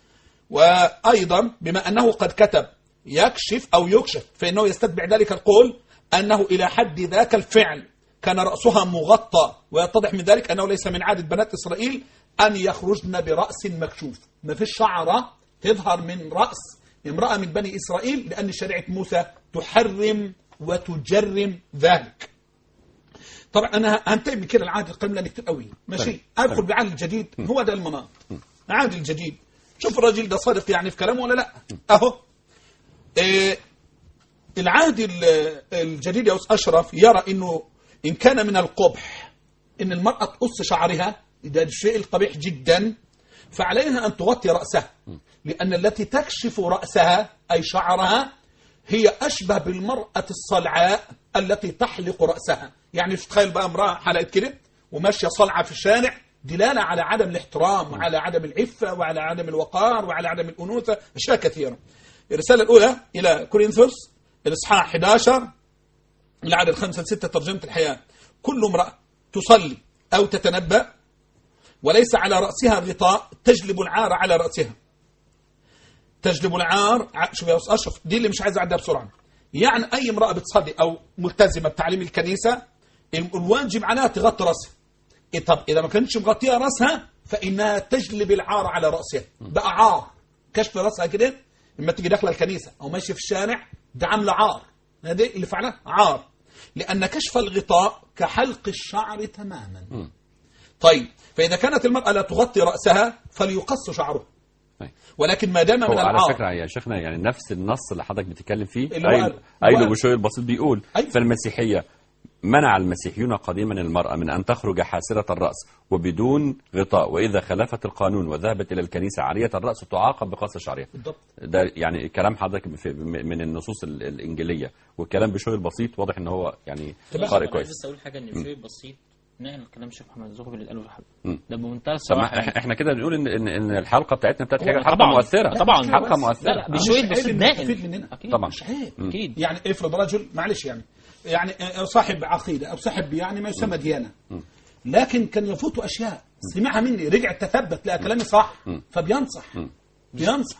وأيضا بما أنه قد كتب يكشف أو يكشف فإنه يستتبع ذلك القول أنه إلى حد ذاك الفعل كان رأسها مغطى ويتضح من ذلك أنه ليس من عادة بنات إسرائيل أن يخرجن برأس مكشوف ما فيش شعرة تظهر من رأس امرأة من بني إسرائيل لأن شريعة موسى تحرم وتجرم ذلك طبعا انا هنتهي من كده العهد القديم لان كتير قوي ماشي طيب. ادخل طيب. بالعهد الجديد هو ده المناط العهد الجديد شوف الراجل ده صادق يعني في كلامه ولا لا اهو إيه العهد ال- الجديد يا أستاذ اشرف يرى انه ان كان من القبح ان المراه تقص شعرها ده الشيء القبيح جدا فعليها ان تغطي راسها لان التي تكشف راسها اي شعرها هي أشبه بالمرأة الصلعاء التي تحلق رأسها يعني تخيل بقى امرأة حلقت كده وماشية صلعة في الشارع دلالة على عدم الاحترام وعلى عدم العفة وعلى عدم الوقار وعلى عدم الأنوثة أشياء كثيرة الرسالة الأولى إلى كورنثوس الإصحاح 11 العدد 5 6 ترجمة الحياة كل امرأة تصلي أو تتنبأ وليس على رأسها غطاء تجلب العار على رأسها تجلب العار ع- شوف يا أستاذ أشرف دي اللي مش عايز أعدها بسرعة يعني أي امرأة بتصلي أو ملتزمة بتعليم الكنيسة ال- الواجب عليها تغطي رأسها إيه طب إذا ما كانتش مغطية رأسها فإنها تجلب العار على رأسها بقى عار كشف رأسها كده لما تيجي داخلة الكنيسة أو ماشية في الشارع ده عاملة عار هذه اللي فعلها عار لأن كشف الغطاء كحلق الشعر تماما طيب فإذا كانت المرأة لا تغطي رأسها فليقص شعرها طيب. ولكن ما دام هو من على العار فكره يا شيخنا يعني نفس النص اللي حضرتك بتتكلم فيه اللي هو قايل قال- قايله هو- بشوي البسيط بيقول أيوة. فالمسيحيه منع المسيحيون قديما المرأة من أن تخرج حاسرة الرأس وبدون غطاء وإذا خالفت القانون وذهبت إلى الكنيسة عارية الرأس تعاقب بقص شعرها بالضبط ده يعني كلام حضرتك في- من النصوص ال- الإنجيلية والكلام بشوي البسيط واضح إن هو يعني تمام. قارئ أنا كويس عايز بس اقول حاجه ان شويه بسيط نقل كلام الشيخ محمد زغبي اللي قاله الحلقه مم. ده بمنتهى طب ما الصراحه إح- احنا كده بنقول ان ان ان الحلقه بتاعتنا بتاعت حاجه طبعاً. حلقه مؤثره طبعاً. حلقه بس- مؤثره لا لا آه. بشويه مش بس عيب إنه ناقل يستفيد مننا. اكيد طبعاً. مش عيب اكيد يعني افرض رجل معلش يعني يعني آه، صاحب عقيدة أو صاحب يعني ما يسمى ديانة لكن كان يفوته أشياء سمعها مني رجع تثبت لا كلامي صح فبينصح بينصح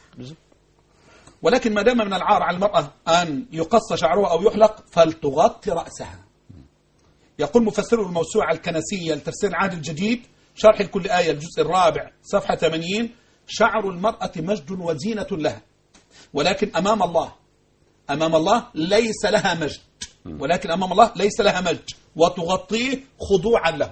ولكن ما دام من العار على المرأة أن يقص شعرها أو يحلق فلتغطي رأسها يقول مفسر الموسوعة الكنسية لتفسير العهد الجديد شرح لكل آية الجزء الرابع صفحة 80 شعر المرأة مجد وزينة لها ولكن أمام الله أمام الله ليس لها مجد ولكن أمام الله ليس لها مجد وتغطيه خضوعا له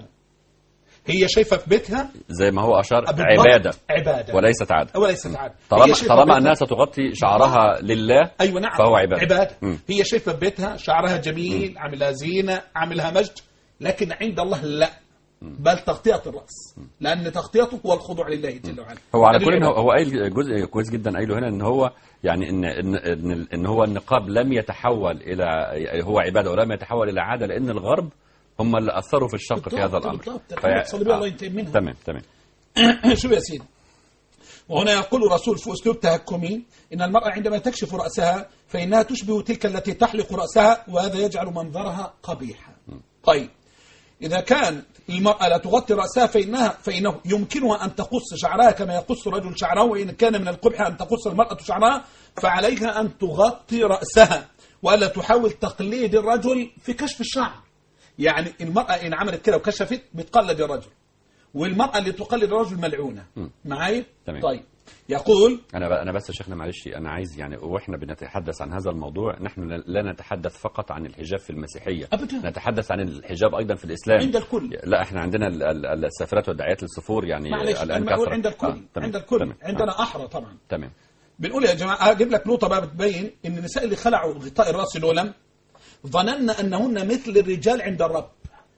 هي شايفة في بيتها زي ما هو اشار بالضبط عباده عبادة وليست عاده وليست عادة طالما هي شايفة طالما بيتها- انها ستغطي شعرها لله ايوه نعم فهو عباده عباده مم. هي شايفه في بيتها شعرها جميل عاملها زينه عاملها مجد لكن عند الله لا بل تغطيه الراس لان تغطيته هو الخضوع لله جل وعلا هو على هذه كل هو, العبادة. هو قايل جزء كويس جدا قايله هنا ان هو يعني ان ان ان, إن هو النقاب لم يتحول الى هو عباده ولم يتحول الى عاده لان الغرب هم اللي اثروا في الشق في هذا بالضبط، الامر بالضبط. فيع- الحملة الصليبية الله آه. ينتقم منها. تمام تمام شوف يا سيدي وهنا يقول الرسول في اسلوب تهكمي ان المراه عندما تكشف راسها فانها تشبه تلك التي تحلق راسها وهذا يجعل منظرها قبيحا. طيب اذا كان المراه لا تغطي راسها فانها فانه يمكنها ان تقص شعرها كما يقص الرجل شعره وان كان من القبح ان تقص المراه شعرها فعليها ان تغطي راسها والا تحاول تقليد الرجل في كشف الشعر. يعني المراه ان عملت كده وكشفت بتقلد الرجل. والمرأة اللي تقلد الرجل ملعونة معايا؟ تمام. طيب يقول انا ب- انا بس يا شيخنا معلش انا عايز يعني واحنا بنتحدث عن هذا الموضوع نحن لا- لا نتحدث فقط عن الحجاب في المسيحيه أبداً. نتحدث عن الحجاب ايضا في الاسلام عند الكل. لا احنا عندنا ال- ال- السافرات والداعيات للسفور يعني معلش الان أنا بقول كثره عند الكل آه، تمام، عند الكل تمام، عندنا آه، أحرى طبعا تمام بنقول يا جماعة أجيب لك نقطة بقى بتبين إن النساء اللي خلعوا غطاء الرأس الأولم ظننا أنهن مثل الرجال عند الرب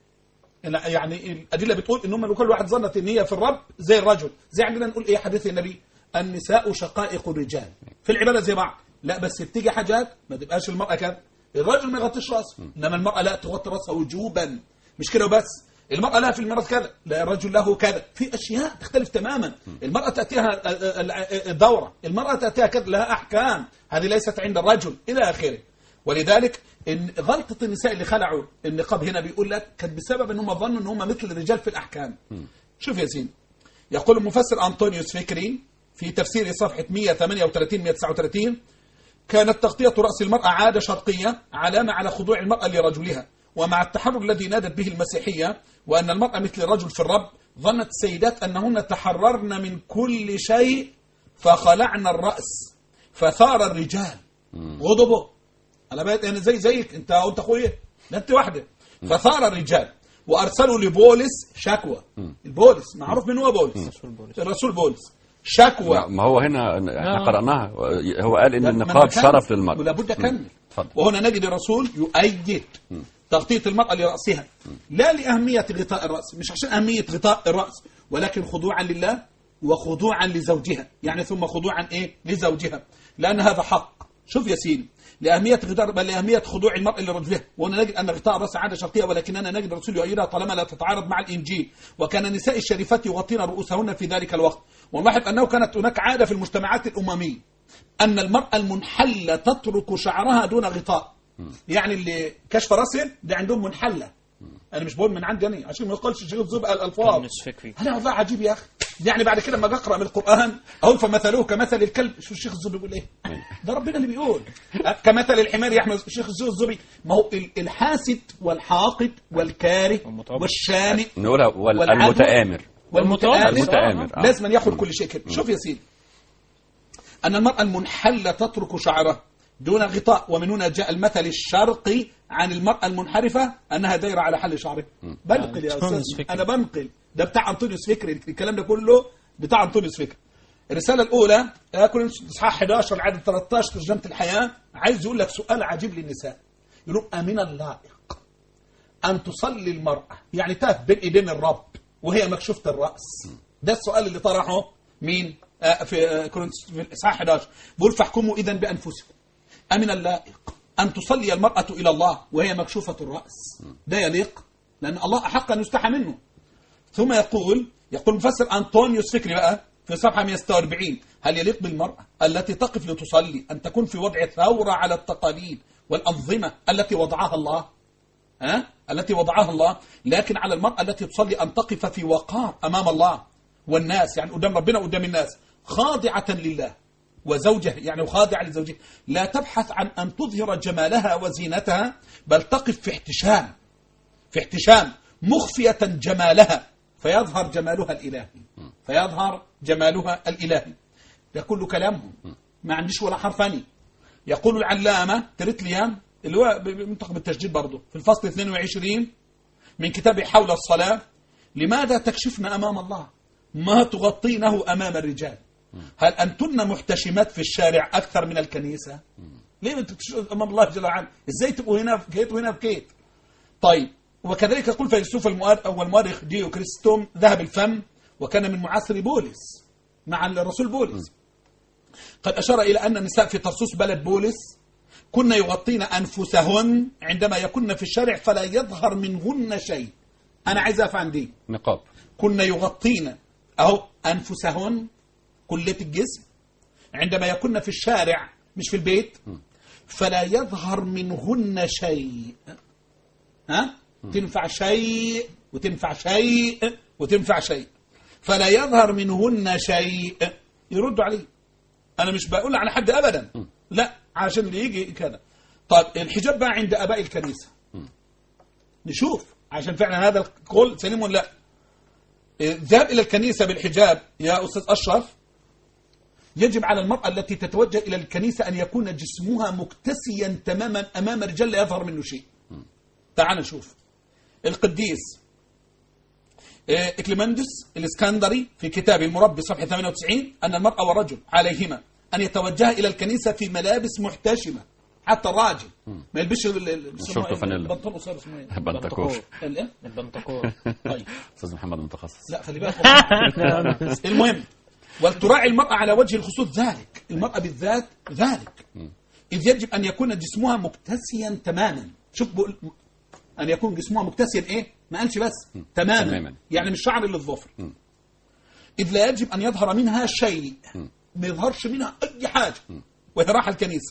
لا، يعني الأدلة بتقول إن هم كل واحد ظنت إن هي في الرب زي الرجل زي عندنا نقول إيه حديث النبي النساء شقائق الرجال في العبادة زي بعض لا بس بتيجي حاجات ما تبقاش المرأة كده الرجل ما يغطيش راسه انما المرأة لا تغطي راسها وجوبا مش كده وبس المرأة لها في المرض كذا لا الرجل له كذا في أشياء تختلف تماما المرأة تأتيها دورة المرأة تأتيها كذا لها أحكام هذه ليست عند الرجل إلى آخره ولذلك إن غلطة النساء اللي خلعوا النقاب هنا بيقول لك كانت بسبب ان هم ظنوا ان هم مثل الرجال في الأحكام شوف يا سيدي يقول المفسر أنطونيوس فكري في تفسير صفحة 138 139 كانت تغطية رأس المرأة عادة شرقية علامة على خضوع المرأة لرجلها ومع التحرر الذي نادت به المسيحية وأن المرأة مثل الرجل في الرب ظنت السيدات أنهن تحررن من كل شيء فخلعن الرأس فثار الرجال غضبوا على بالك يعني زي زيك انت وانت اخويا ده انت واحده فثار الرجال وارسلوا لبولس شكوى البولس معروف من هو بولس الرسول بولس شكوى ما هو هنا احنا آه. قرأناها هو قال ان لا، ما النقاب أنا بكمل. شرف للمرأة ولا بد اكمل اتفضل. وهنا نجد الرسول يؤيد تغطية المرأة لرأسها لا لأهمية غطاء الرأس مش عشان أهمية غطاء الرأس ولكن خضوعا لله وخضوعا لزوجها يعني ثم خضوعا إيه لزوجها لأن هذا حق شوف يا سيدي لأهمية غطاء بل لأهمية خضوع المرأة لرجلها وهنا نجد أن غطاء الرأس عادة شرقية ولكننا نجد الرسول يؤيدها طالما لا تتعارض مع الإنجيل وكان النساء الشريفات يغطين رؤوسهن في ذلك الوقت ونلاحظ أنه كانت هناك عادة في المجتمعات الأممية أن المرأة المنحلة تترك شعرها دون غطاء يعني اللي كشف راسه ده عندهم منحلة أنا مش بقول من عندي أنا عشان ما يقولش شيخ الزبق الألفاظ تونس فكري. هذا موضوع عجيب يا أخي يعني بعد كده لما أقرأ من القرآن أقول فمثلوه كمثل الكلب شو الشيخ الزبي بيقول إيه ده ربنا اللي بيقول أه، كمثل الحمار يحمل الشيخ الزبي ما هو ال- الحاسد والحاقد والكاره والمتوقع. والشانئ نقولها وال- والعدو. المتآمر والمتآمر المتآمر، آه. لازم أن ياخد كل شيء كده شوف يا سيدي أن المرأة المنحلة تترك شعرها دون غطاء ومن هنا جاء المثل الشرقي عن المرأة المنحرفة أنها دايرة على حل شعرها بنقل يا تونس أستاذ فكري. أنا بنقل ده بتاع أنطونيوس فكري الكلام ده كله بتاع أنطونيوس فكري الرسالة الأولى يكون إصحاح 11 عدد 13 ترجمة الحياة عايز يقول لك سؤال عجيب للنساء يقول أمن اللائق أن تصلي المرأة يعني تقف بين إيدين الرب وهي مكشوفة الرأس ده السؤال اللي طرحه مين آه في آه كورنثوس في الإصحاح 11 بيقول فاحكموا إذا بأنفسكم أمن اللائق أن تصلي المرأة إلى الله وهي مكشوفة الرأس ده يليق لأن الله أحق أن يستحى منه ثم يقول يقول مفسر أنطونيوس فكري بقى في صفحة 146 هل يليق بالمرأة التي تقف لتصلي أن تكون في وضع ثورة على التقاليد والأنظمة التي وضعها الله ها؟ التي وضعها الله لكن على المرأة التي تصلي أن تقف في وقار أمام الله والناس يعني قدام ربنا قدام الناس خاضعة لله وزوجها يعني خاضعة لزوجها لا تبحث عن أن تظهر جمالها وزينتها بل تقف في احتشام في احتشام مخفية جمالها فيظهر جمالها الإلهي فيظهر جمالها الإلهي ده كله كلامهم ما عنديش ولا حرف ثاني يقول العلامة تريتليان اللي هو بمنتخب التجديد برضه في الفصل 22 من كتاب حول الصلاة لماذا تكشفن أمام الله ما تغطينه أمام الرجال هل أنتن محتشمات في الشارع أكثر من الكنيسة ليه ما تكتشفوا أمام الله جل وعلا إزاي تبقوا هنا في كيت وهنا في كيت طيب وكذلك يقول فيلسوف المؤر- أو المؤرخ ديو كريستوم ذهب الفم وكان من معاصر بولس مع الرسول بولس قد أشار إلى أن النساء في طرسوس بلد بولس كن يغطين أنفسهن عندما يكن في الشارع فلا يظهر منهن شيء أنا عايز أفهم دي نقاب كن يغطين أهو أنفسهن كلية الجسم عندما يكن في الشارع مش في البيت فلا يظهر منهن شيء ها تنفع شيء وتنفع شيء وتنفع شيء فلا يظهر منهن شيء يردوا عليه انا مش بقول على حد ابدا لا عشان اللي يجي كده طيب الحجاب بقى عند اباء الكنيسه نشوف عشان فعلا هذا القول سليم ولا لا الذهاب الى الكنيسه بالحجاب يا استاذ اشرف يجب على المرأة التي تتوجه إلى الكنيسة أن يكون جسمها مكتسيا تماما أمام رجال لا يظهر منه شيء تعال نشوف القديس آه، إكليمندس الإسكندري في كتابه المربي صفحة 98 أن المرأة والرجل عليهما أن يتوجها إلى الكنيسة في ملابس محتشمة حتى الراجل ما يلبسش ال- ال- اسمه شورت إيه؟ وفانيلا. البنطلون قصير اسمه ايه؟ بنتكور الإيه؟ البنتكور طيب استاذ محمد متخصص لا خلي بالك المهم ولتراعي المرأة على وجه الخصوص ذلك المرأة بالذات ذلك إذ يجب أن يكون جسمها مكتسيا تماما شوف بقول أن يكون جسمها مكتسيا إيه ما قالش بس تماما, تماماً. يعني مش شعر للظفر إذ لا يجب أن يظهر منها شيء ما يظهرش منها أي حاجة وهي راحة الكنيسة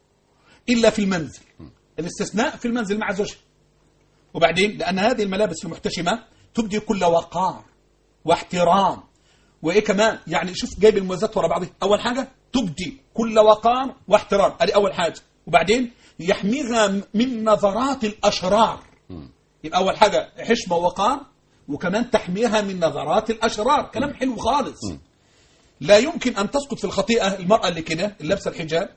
إلا في المنزل الاستثناء في المنزل مع زوجها وبعدين لأن هذه الملابس المحتشمة تبدي كل وقار واحترام وايه كمان يعني شوف جايب المميزات ورا بعضها اول حاجه تبدي كل وقار واحترام ادي اول حاجه وبعدين يحميها من نظرات الاشرار يبقى اول حاجه حشمه ووقار وكمان تحميها من نظرات الاشرار كلام حلو خالص لا يمكن ان تسقط في الخطيئه المراه اللي كده اللي لابسه الحجاب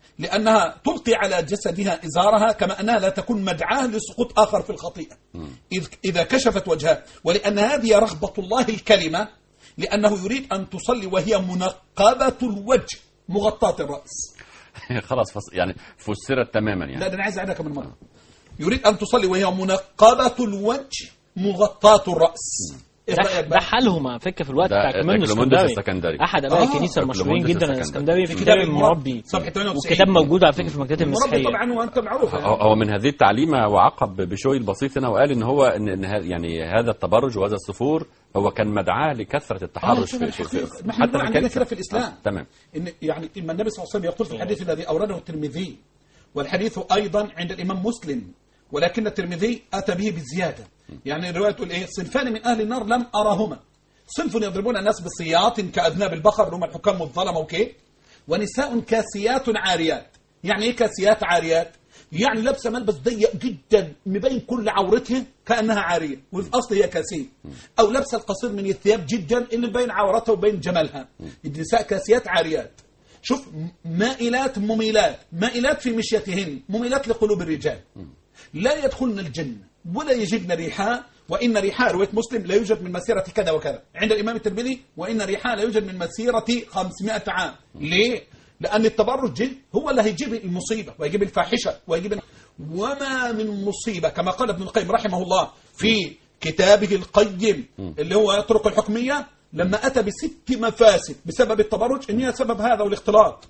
لأنها تلقي على جسدها إزارها كما أنها لا تكون مدعاة لسقوط آخر في الخطيئة إذ إذا كشفت وجهها ولأن هذه رغبة الله الكلمة لأنه يريد أن تصلي وهي منقبة الوجه مغطاة الرأس خلاص فص... يعني فسرت تماما لا يعني ده أنا عايز أعيدها كمان مرة يريد أن تصلي وهي منقبة الوجه مغطاة الرأس إيه رأيك ده, ده بقى؟ حالهم على فكره في الوقت ده بتاع كمان إكليموندس السكندري. احد اباء آه، الكنيسه المشهورين إكليموندس جدا السكندري. الاسكندري في في كتاب كتاب المربي صفحة 98. وكتاب موجود على فكره في المكتبات المربي المسيحيه طبعا وأنت معروف هو هو من هذه التعليمة وعقب بشوي البسيط هنا وقال ان هو ان إن ه- يعني هذا التبرج وهذا السفور هو كان مدعاة لكثرة آه، التحرش شوف في, في, في, الحقيقة. ما احنا بنقول عندنا الكنيسة. كده في الإسلام آه، تمام إن يعني إما النبي صلى الله عليه وسلم يقول في الحديث الذي أورده الترمذي والحديث أيضا عند الإمام مسلم ولكن الترمذي أتى به بزيادة يعني الرواية تقول إيه صنفان من أهل النار لم أرهما صنف يضربون الناس بالسياط كأذناب البقر اللي هم الحكام والظلمة وكي ونساء كاسيات عاريات يعني إيه كاسيات عاريات يعني لابسه ملبس ضيق جدا مبين كل عورتها كانها عاريه وفي الاصل هي كاسيه او لابسه القصير من الثياب جدا اللي مبين عورتها وبين جمالها النساء كاسيات عاريات شوف م- مائلات مميلات مائلات في مشيتهن مميلات لقلوب الرجال لا يدخلن الجنة ولا يجدن ريحاء وإن ريحاء رواية مسلم لا يوجد من مسيرة كذا وكذا عند الإمام الترمذي وإن ريحاء لا يوجد من مسيرة 500 عام ليه؟ لأن التبرج هو اللي هيجيب المصيبة ويجيب الفاحشة ويجيب وما من مصيبة كما قال ابن القيم رحمه الله في كتابه القيم اللي هو طرق الحكمية لما أتى بست مفاسد بسبب التبرج إن هي سبب هذا والاختلاط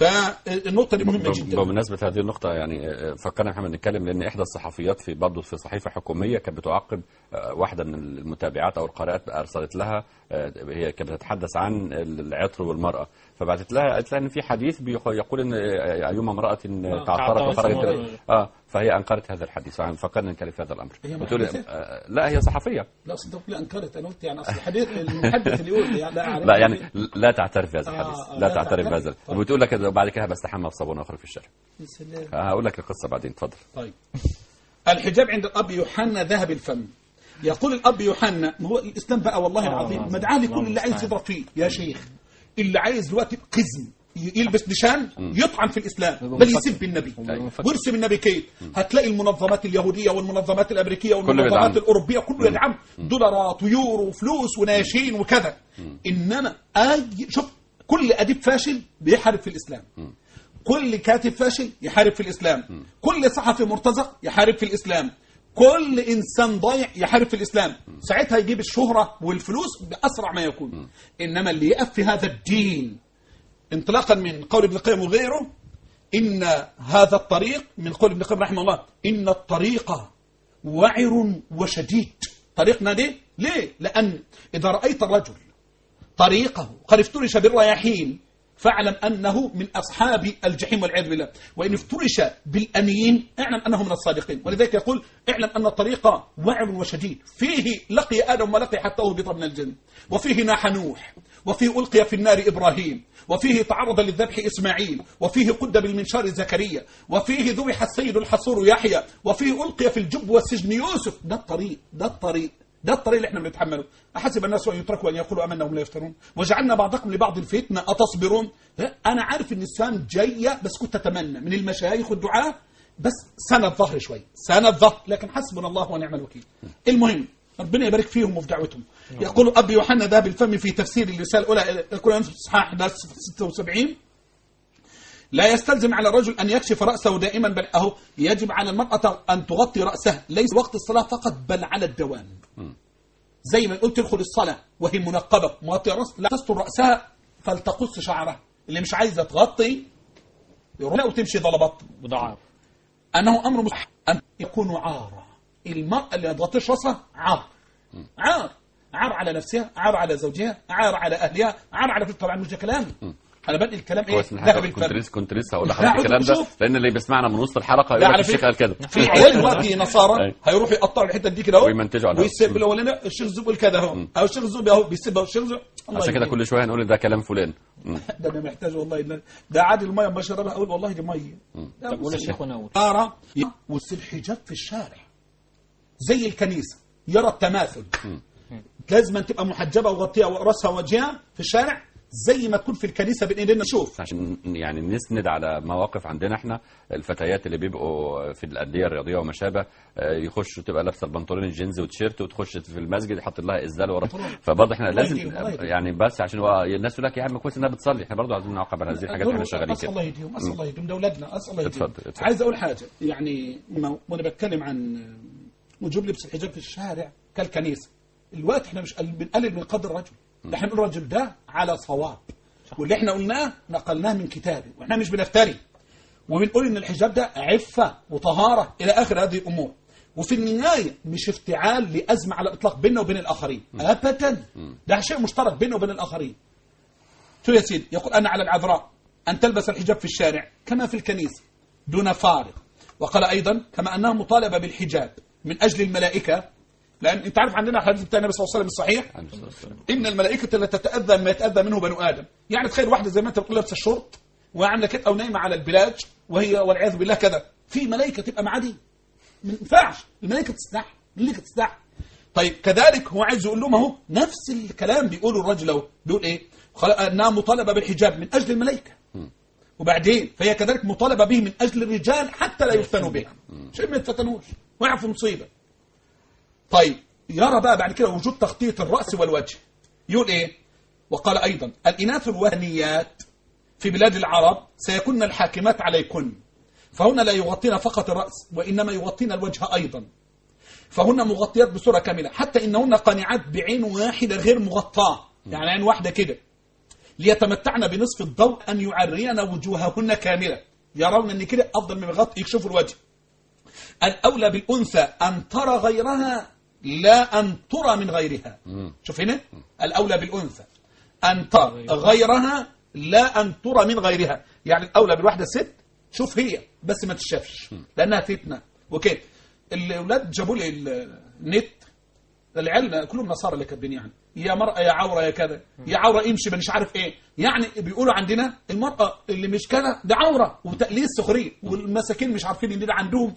فالنقطة دي مهمة ب- جدا بمناسبة هذه النقطة يعني آه، فكرنا محمد نتكلم لأن إحدى الصحفيات في برضه في صحيفة حكومية كانت بتعقب آه، واحدة من المتابعات أو القارئات أرسلت لها آه، هي كانت بتتحدث عن العطر والمرأة فبعتت لها قالت لها إن في حديث بيخ- يقول إن آه، أيما امرأة تعطرت تعطرت وخرجت مرة. اه فهي أنكرت هذا الحديث فكرنا نتكلم في هذا الأمر هي بتقول محدثة؟ آه، لا هي صحفية لا اصل انت قلت لي انكرت انا قلت يعني اصل الحديث المحدث اللي يقول يعني لا أعرف لا يعني لا تعترف بهذا آه، الحديث آه، لا لا تعترف تعترف. بهذا طيب. وبتقول لك بعد كده بستحمى بصابون واخرج في الشارع يا سلام. هقول لك القصة بعدين اتفضل طيب الحجاب عند الاب يوحنا ذهب الفم يقول الاب يوحنا ما هو الاسلام بقى والله آه، العظيم آه، مدعاه لكل اللهم اللي عايز المستعان. يضرب فيه يا شيخ اللي عايز دلوقتي قزم ي- يلبس نشان يطعن في الاسلام يبقى بل مفكر. يسب النبي يبقى مفكر. ويرسم النبي كيف هتلاقي المنظمات اليهوديه والمنظمات الامريكيه يدعم. والمنظمات الاوروبيه كله يدعم دولارات ويورو وفلوس وناشين وكذا انما اي شوف كل اديب فاشل بيحارب في الاسلام كل كاتب فاشل يحارب في الإسلام كل صحفي مرتزق يحارب في الإسلام كل إنسان ضايع يحارب في الإسلام ساعتها يجيب الشهرة والفلوس بأسرع ما يكون إنما اللي يقف في هذا الدين انطلاقا من قول ابن القيم وغيره إن هذا الطريق من قول ابن القيم رحمه الله إن الطريق وعر وشديد طريقنا ليه؟ ليه؟ لأن إذا رأيت الرجل طريقه قد افترش بالرياحين فاعلم أنه من أصحاب الجحيم والعياذ بالله وإن افترش بالأمين اعلم أنه من الصادقين ولذلك يقول اعلم أن الطريق وعر وشديد فيه لقي آدم ولقي حتى أهبط من الجنة وفيه ناح نوح وفيه ألقي في النار إبراهيم وفيه تعرض للذبح إسماعيل وفيه قد بالمنشار زكريا وفيه ذبح السيد الحصور يحيى وفيه ألقي في الجب والسجن يوسف ده الطريق ده الطريق ده الطريق اللي احنا بنتحمله أحسب الناس أن يتركوا أن يقولوا أمنا وهم لا يفترون وجعلنا بعضكم لبعض الفتنة أتصبرون ها؟ أنا عارف إن السام جاية بس كنت أتمنى من المشايخ والدعاء بس سند ظهر شوي سند ظهر لكن حسبنا الله ونعم الوكيل المهم ربنا يبارك فيهم وفي دعوتهم يقول أبي يوحنا ده بالفم في تفسير الرسالة الأولى يقول في إصحاح 11 76 لا يستلزم على الرجل أن يكشف رأسه دائما بل أهو يجب على المرأة أن تغطي رأسها ليس وقت الصلاة فقط بل على الدوام زي ما قلت تدخل الصلاة وهي منقبة مغطية رأس لا تستر رأسها فلتقص شعرها اللي مش عايزة تغطي يروح لا وتمشي ضلبط بضاعف أنه أمر مستحيل أن يكون عارا المرأة اللي ما تغطيش رأسها عار عار عار على نفسها عار على زوجها عار على أهلها عار على طبعا مش ده كلام أنا بنقل الكلام إيه كويس ان ذهب حضرتك كنت الفم لسه كنت لسه هقول لا، لحضرتك الكلام ده شوف. لان اللي بيسمعنا من وسط الحلقه لا يقول لك على الشيخ فكرة قال كده في عيال دلوقتي نصارى أي. هيروحوا يقطعوا الحته دي كده اهو ويمنتجوا على ويسب الأرض. الاولاني الشيخ زبل كده اهو او الشيخ زبل اهو بيسب اهو الشيخ زبل الله عشان كده يهديه. كل شويه هنقول ده كلام فلان مم. ده انا محتاج والله إن ده عادي الميه ما بشربها اقول والله دي ميه ده طب قول بص- الشيخ ونقول ارى وسيب الحجاب في الشارع زي الكنيسه يرى التماثل لازم أن تبقى محجبه وغطيها وراسها ووجهها في الشارع زي ما تكون في الكنيسه بين ايدينا شوف عشان يعني نسند على مواقف عندنا احنا الفتيات اللي بيبقوا في الانديه الرياضيه وما شابه آه، يخشوا تبقى لابسه البنطلون الجينز وتيشيرت وتخش في المسجد يحط لها ازاله ورا فبرضه احنا الله لازم يهديهم، الله يهديهم. يعني بس عشان هو الناس تقول لك يا عم كويس انها بتصلي احنا برضه عايزين نعاقب على هذه الحاجات احنا شغالين اسال الله كده يهديهم اسال الله يهديهم ده اولادنا اسال الله يهديهم اتفضل، اتفضل. عايز اقول حاجه يعني ما- وانا بتكلم عن وجوب لبس الحجاب في الشارع كالكنيسه الوقت احنا مش قل- بنقلل من قدر الرجل ده احنا بنقول الرجل ده على صواب واللي احنا قلناه نقلناه من كتابه واحنا مش بنفتري وبنقول ان الحجاب ده عفه وطهاره الى اخر هذه الامور وفي النهايه مش افتعال لازمه على الاطلاق بيننا وبين الاخرين ابدا ده شيء مشترك بيننا وبين الاخرين شو يا سيدي يقول أن على العذراء أن تلبس الحجاب في الشارع كما في الكنيسة دون فارق وقال أيضا كما أنها مطالبة بالحجاب من أجل الملائكة لأن أنت عارف عندنا حديث بتاع النبي صلى الله عليه وسلم الصحيح إن الملائكة لا تتأذى ما يتأذى منه بنو آدم يعني تخيل واحدة زي ما أنت بتقول لابسة الشرط وعاملة كده أو نايمة على البلاج وهي والعياذ بالله كذا في ملائكة تبقى معادي ما ينفعش الملائكة تستحي الملائكة تستحي طيب كذلك هو عايز يقول لهم اهو نفس الكلام بيقوله الرجل اهو بيقول ايه خل- انها مطالبه بالحجاب من اجل الملائكه وبعدين فهي كذلك مطالبه به من اجل الرجال حتى لا يفتنوا بها عشان ما يتفتنوش ويقعوا في مصيبه طيب يرى بقى بعد كده وجود تخطيط الراس والوجه يقول ايه وقال ايضا الاناث الوهنيات في بلاد العرب سيكون الحاكمات عليكن فهن لا يغطين فقط الراس وانما يغطين الوجه ايضا فهن مغطيات بصورة كاملة حتى إنهن قانعات بعين واحدة غير مغطاة يعني عين واحدة كده ليتمتعن بنصف الضوء أن يعرين وجوههن كاملة يرون أن كده أفضل من يغطي يكشفوا الوجه الأولى بالأنثى أن ترى غيرها لا أن ترى من غيرها شوف هنا الأولى بالأنثى أن ترى غيرها لا أن ترى من غيرها يعني الأولى بالواحدة ست شوف هي بس ما تشافش لأنها فتنة وكده الأولاد جابوا لي النت العيال كلهم نصارى اللي كاتبين يعني يا مرأة يا عورة يا كذا يا عورة امشي مش عارف ايه يعني بيقولوا عندنا المرأة اللي مش كذا ده عورة وتقليل سخرية والمساكين مش عارفين ان ده عندهم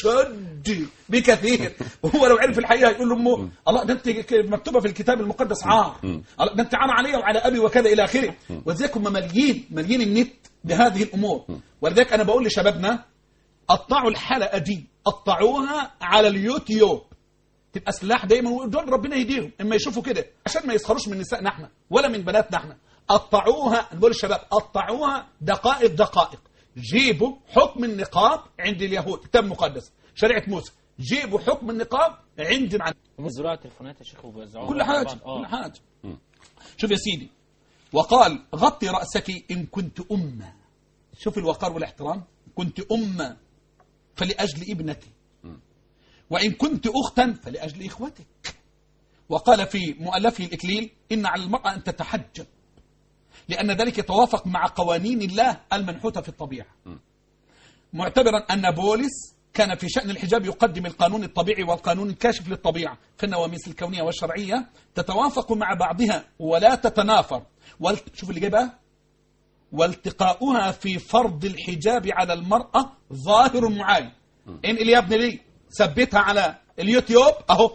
اشد بكثير وهو لو عرف الحقيقة يقول لامه الله ده انت ك- مكتوبة في الكتاب المقدس عار الله ده انت عار عليا وعلى ابي وكذا الى اخره ولذلك هم مليين مليين النت بهذه الامور ولذلك انا بقول لشبابنا قطعوا الحلقة دي قطعوها على اليوتيوب تبقى سلاح دايما ودول ربنا يهديهم اما يشوفوا كده عشان ما يسخروش من نسائنا احنا ولا من بناتنا احنا قطعوها نقول للشباب قطعوها دقائق دقائق جيبوا حكم النقاب عند اليهود كتاب مقدس شريعه موسى جيبوا حكم النقاب عند مع هم زراعة تليفونات يا شيخ وبيوزعوها كل حاجه طبعاً. آه. كل حاجه شوف يا سيدي وقال غطي راسك ان كنت امه شوف الوقار والاحترام كنت امه فلاجل ابنتي وإن كنت أختا فلأجل إخوتك وقال في مؤلفه الإكليل إن على المرأة أن تتحجب لأن ذلك يتوافق مع قوانين الله المنحوتة في الطبيعة معتبرا أن بولس كان في شأن الحجاب يقدم القانون الطبيعي والقانون الكاشف للطبيعة فالنواميس الكونية والشرعية تتوافق مع بعضها ولا تتنافر والت... شوف اللي جاي بقى والتقاؤها في فرض الحجاب على المرأة ظاهر معاين انقل يا ابني لي ثبتها على اليوتيوب اهو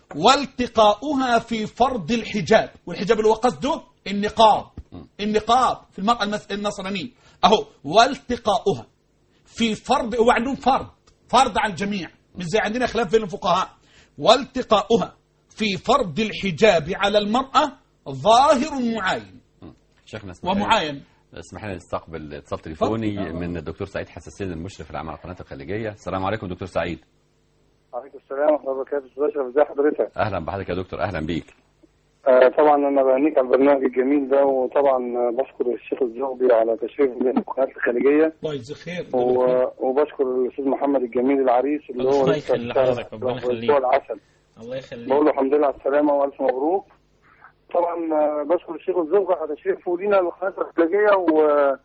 والتقاؤها في فرض الحجاب والحجاب اللي هو قصده النقاب النقاب في المرأة المس- النصرانية اهو والتقاؤها في فرض هو عندهم فرض فرض على الجميع مش زي عندنا خلاف بين الفقهاء والتقاؤها في فرض الحجاب على المرأة ظاهر معاين شيخنا اسمح لي- ومعاين اسمح لي نستقبل اتصال تليفوني اتفضل. من الدكتور سعيد حساسين المشرف العام على القناه الخليجيه السلام عليكم دكتور سعيد عليكم السلام ورحمة الله وبركاته أستاذ أشرف ازي حضرتك؟ اهلا بحضرتك يا دكتور اهلا بيك آه طبعا أنا بهنيك على البرنامج الجميل ده وطبعا آه، بشكر الشيخ الزغبي على تشريفه لنا القناة الخليجية الله يجزيه خير و- وبشكر الأستاذ محمد الجميل العريس اللي هو الله لسه يخلي بتاع- حضرتك، ربنا بتوع يخليك. العسل الله يخليك بقول له الحمد لله على السلامة وألف مبروك طبعا آه، بشكر الشيخ الزغبي على تشريفه لنا القناة الخليجية و-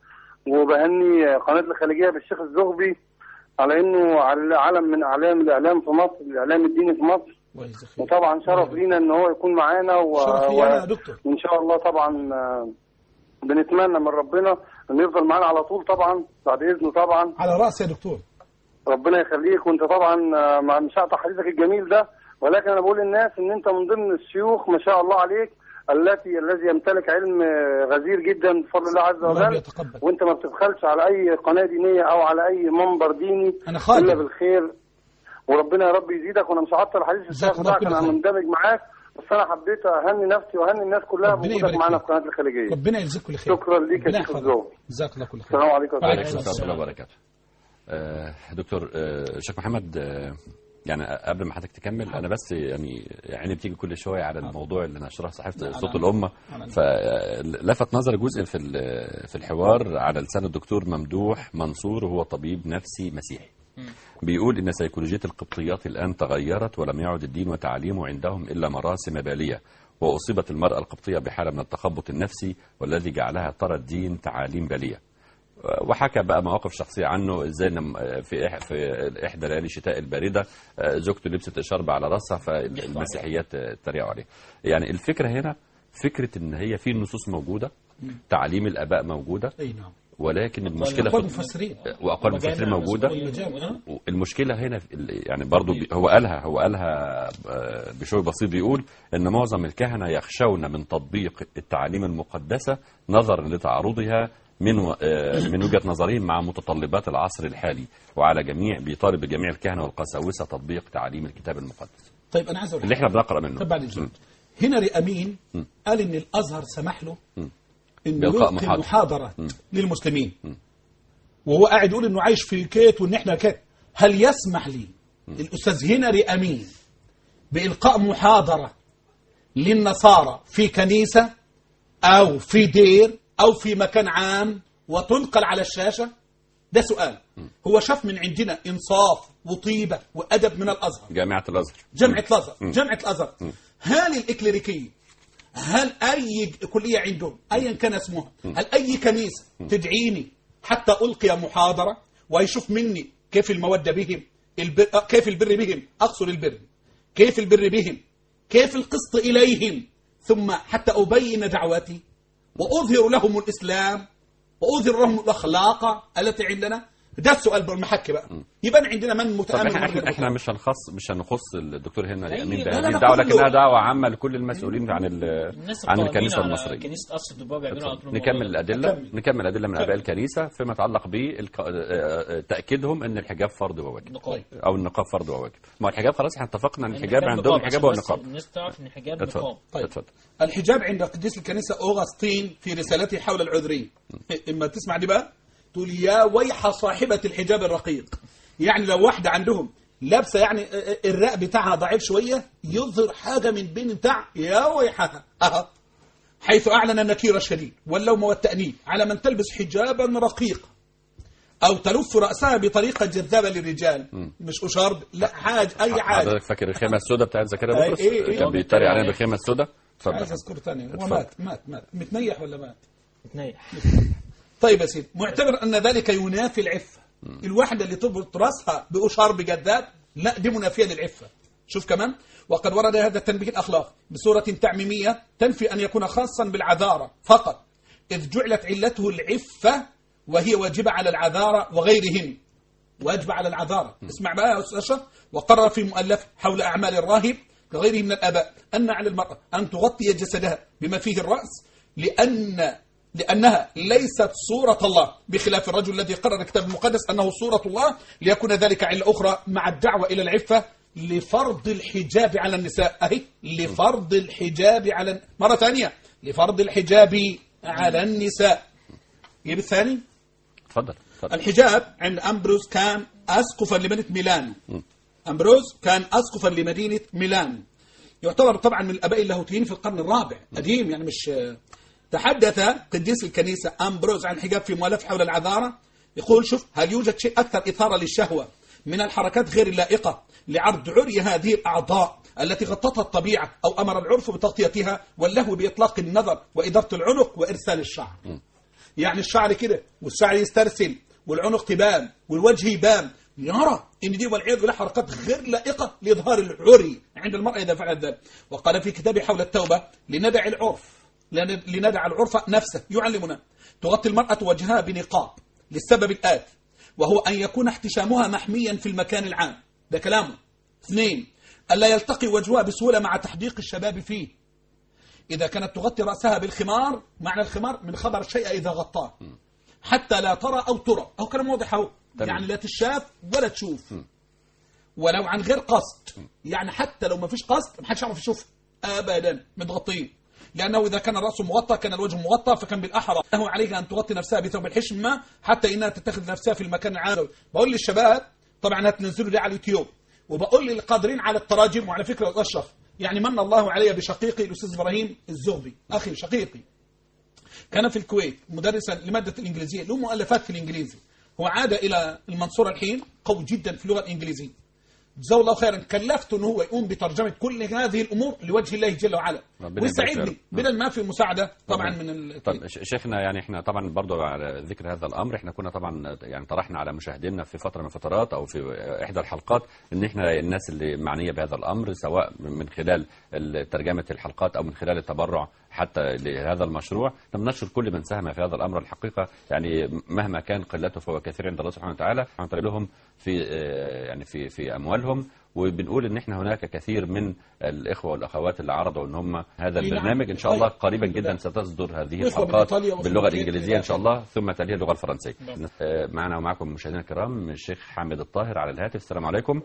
وبهني قناة الخليجية بالشيخ الزغبي على انه على علم من اعلام الاعلام في مصر الاعلام الديني في مصر الله يجزيه خير وطبعا شرف لينا ان هو يكون معانا و... شرف لي و... أنا يا دكتور وان شاء الله طبعا آه، بنتمنى من ربنا انه يفضل معانا على طول طبعا بعد اذنه طبعا على رأسي يا دكتور ربنا يخليك وانت طبعا آه، مع مش هقطع حديثك الجميل ده ولكن انا بقول للناس ان انت من ضمن الشيوخ ما شاء الله عليك التي الذي يمتلك علم آه، غزير جدا بفضل الله عز الله وجل يتقبل وانت ما بتبخلش على اي قناه دينيه او على اي منبر ديني أنا خادم. الا بالخير وربنا يا رب يزيدك وانا مش هعطل الحديث جزاك الشيخ الله بتاعك كل انا خير. مندمج معاك بس انا حبيت اهني نفسي واهني الناس كلها ربنا بوجودك يبارك معانا فيك. في قناه الخليجيه ربنا يجزيك كل خير شكرا ليك يا ربنا شيخ يحفظك. الزهري جزاك الله كل خير السلام عليكم ورحمه وعليكم الله عليكم السلام السلام. ورحمه الله وبركاته آه، دكتور آه، شيخ محمد آه، يعني قبل ما حضرتك تكمل انا بس يعني عيني بتيجي كل شويه على الموضوع اللي نشرها صحيفه نعم، صوت نعم. الامه نعم. فلفت نظر جزء في ال- في الحوار على لسان الدكتور ممدوح منصور وهو طبيب نفسي مسيحي بيقول ان سيكولوجيه القبطيات الان تغيرت ولم يعد الدين وتعليمه عندهم الا مراسم باليه واصيبت المراه القبطيه بحاله من التخبط النفسي والذي جعلها ترى الدين تعاليم باليه وحكى بقى مواقف شخصيه عنه ازاي إن في إح- في احدى ليالي الشتاء البارده آه، زوجته لبست شرب على راسها فالمسيحيات آه، اتريقوا عليه. يعني الفكره هنا فكره ان هي في نصوص موجوده تعاليم الاباء موجوده اي نعم ولكن المشكله اقوال في مفسرين واقوال المفسرين موجوده والمجامع آه. المشكله هنا في ال- يعني برضو بي- هو قالها هو قالها آه، بشوي بسيط بيقول ان معظم الكهنه يخشون من تطبيق التعاليم المقدسه نظرا لتعارضها من و- آه، من وجهه نظرهم مع متطلبات العصر الحالي وعلى جميع بيطالب جميع الكهنه والقساوسه تطبيق تعاليم الكتاب المقدس طيب انا عايز اقول اللي احنا بنقرا منه طب بعد الجد هنري امين قال ان الازهر سمح له انه بإلقاء يلقي محاضرة. محاضره للمسلمين وهو قاعد يقول انه عايش في كيت وان احنا كيت هل يسمح لي الاستاذ هنري امين بالقاء محاضره للنصارى في كنيسه او في دير او في مكان عام وتنقل على الشاشه ده سؤال هو شاف من عندنا انصاف وطيبه وادب من الازهر جامعه الازهر جامعة الأزهر جامعة الأزهر هل الإكليريكية هل أي كلية عندهم أيا كان اسمها هل أي كنيسة تدعيني حتى ألقي محاضرة ويشوف مني كيف المودة بهم البر... آه، كيف البر بهم أقصر البر كيف البر بهم كيف القسط إليهم ثم حتى أبين دعوتي وأظهر لهم الإسلام وأظهر لهم الأخلاق التي عندنا ده السؤال المحك بقى يبقى عندنا من طب متآمل احنا ومن احنا, غير احنا مش هنخص مش هنخص الدكتور هنا أي- امين لا، بهذه لا، الدعوه كله. لكنها دعوه عامه لكل المسؤولين عن ال- الناس عن القائمين الكنيسه على المصريه كنيسه قصر الدبابه بيعملوا على طول الموضوع نكمل ده. الادله أكمل. نكمل الادله من اباء أكمل. الكنيسه فيما يتعلق بتاكيدهم ان الحجاب فرض وواجب نقاب او النقاب فرض وواجب ما الحجاب خلاص احنا اتفقنا ان الحجاب الحجاب عندهم نقاب، الحجاب هو عشان بس النقاب الناس تعرف ان الحجاب اتفضل نقاب طيب. اتفضل الحجاب عند قديس الكنيسة أوغسطين في رسالته حول العذرين إما تسمع دي بقى تقول يا ويح صاحبة الحجاب الرقيق يعني لو واحدة عندهم لابسة يعني الرق بتاعها ضعيف شوية يظهر حاجة من بين بتاع يا ويحها أها حيث أعلن النكير الشديد واللوم والتأنيب على من تلبس حجابا رقيقا أو تلف رأسها بطريقة جذابة للرجال مش أشارب لا حاجة أي حاجة حضرتك فاكر الخيمه السوداء بتاعت زكريا أي- بطرس إيه- إيه. كان بيتريق علينا بالخيمه السوداء عايز اتفضل أذكر تاني هو اتفضل. مات مات مات متنيح ولا مات تنيح طيب يا سيدي معتبر ان ذلك ينافي العفه الواحده اللي تربط راسها باشار بجذاب لا دي منافيه للعفه شوف كمان وقد ورد هذا التنبيه الاخلاقي بصوره تعميميه تنفي ان يكون خاصا بالعذاره فقط اذ جعلت علته العفه وهي واجبه على العذاره وغيرهم واجب على العذارة اسمع بقى يا أستاذ أشرف وقرر في مؤلف حول أعمال الراهب كغيره من الآباء أن على المرأة أن تغطي جسدها بما فيه الرأس لأن لأنها ليست صورة الله بخلاف الرجل الذي قرر الكتاب المقدس أنه صورة الله ليكون ذلك علة أخرى مع الدعوة إلى العفة لفرض الحجاب على النساء أهي لفرض الحجاب على مرة ثانية لفرض الحجاب على النساء يجيب الثاني اتفضل اتفضل الحجاب عند أمبروز كان أسقفا لمدينة ميلانو أمبروز كان أسقفا لمدينة ميلانو يعتبر طبعا من الآباء اللاهوتيين في القرن الرابع قديم يعني مش تحدث قديس الكنيسة أمبروز عن الحجاب في مؤلف حول العذارة يقول شوف هل يوجد شيء أكثر إثارة للشهوة من الحركات غير اللائقة لعرض عري هذه الأعضاء التي غطتها الطبيعة أو أمر العرف بتغطيتها واللهو بإطلاق النظر وإدارة العنق وإرسال الشعر يعني الشعر كده والشعر يسترسل والعنق تبان والوجه يبان يرى ان دي والعياذ بالله حركات غير لائقه لاظهار العري عند المراه اذا فعلت ذلك وقال في كتابه حول التوبه لندع العرف لن- لندع العرف نفسه يعلمنا تغطي المراه وجهها بنقاب للسبب الاتي وهو ان يكون احتشامها محميا في المكان العام ده كلامه اثنين الا يلتقي وجهها بسهوله مع تحديق الشباب فيه إذا كانت تغطي رأسها بالخمار معنى الخمار من خبر الشيء إذا غطاه حتى لا ترى أو ترى أو كلام واضح أهو تمام. يعني لا تشاف ولا تشوف ولو عن غير قصد يعني حتى لو ما فيش قصد ما حدش يعرف يشوفها أبدا متغطين لأنه إذا كان الرأس مغطى كان الوجه مغطى فكان بالأحرى له عليها أن تغطي نفسها بثوب الحشمة حتى إنها تتخذ نفسها في المكان العام بقول للشباب طبعا هتنزلوا دي على اليوتيوب وبقول للقادرين على التراجم وعلى فكرة الأشرف يعني من الله علي بشقيقي الأستاذ إبراهيم الزغبي أخي شقيقي كان في الكويت مدرسا لمادة الإنجليزية له مؤلفات في الإنجليزي هو عاد إلى المنصورة الحين قوي جدا في اللغة الإنجليزية جزاه الله خيرا كلفته أنه هو يقوم بترجمة كل هذه الأمور لوجه الله جل وعلا ربنا ويساعدني يبارك له. بدل ما في مساعدة طبعا من ال... طب ش- شيخنا يعني احنا طبعا برضو على ذكر هذا الامر احنا كنا طبعا يعني طرحنا على مشاهدينا في فتره من الفترات او في احدى الحلقات ان احنا الناس اللي معنيه بهذا الامر سواء من خلال ال- ترجمه الحلقات او من خلال التبرع حتى لهذا المشروع احنا بنشكر كل من ساهم في هذا الامر الحقيقه يعني مهما كان قلته فهو كثير عند الله سبحانه وتعالى سبحانه لهم في آه، يعني في في اموالهم وبنقول ان احنا هناك كثير من الاخوه والاخوات اللي عرضوا ان هم هذا أي نعم. البرنامج ان شاء الله طيب. قريبا الحمد جدا لله. ستصدر هذه وإخوة من الحلقات إيطاليا وإخوة باللغه من الانجليزيه ان شاء إيطاليا. الله ثم تليها اللغه الفرنسيه آه، معنا ومعكم مشاهدينا الكرام الشيخ حامد الطاهر على الهاتف السلام عليكم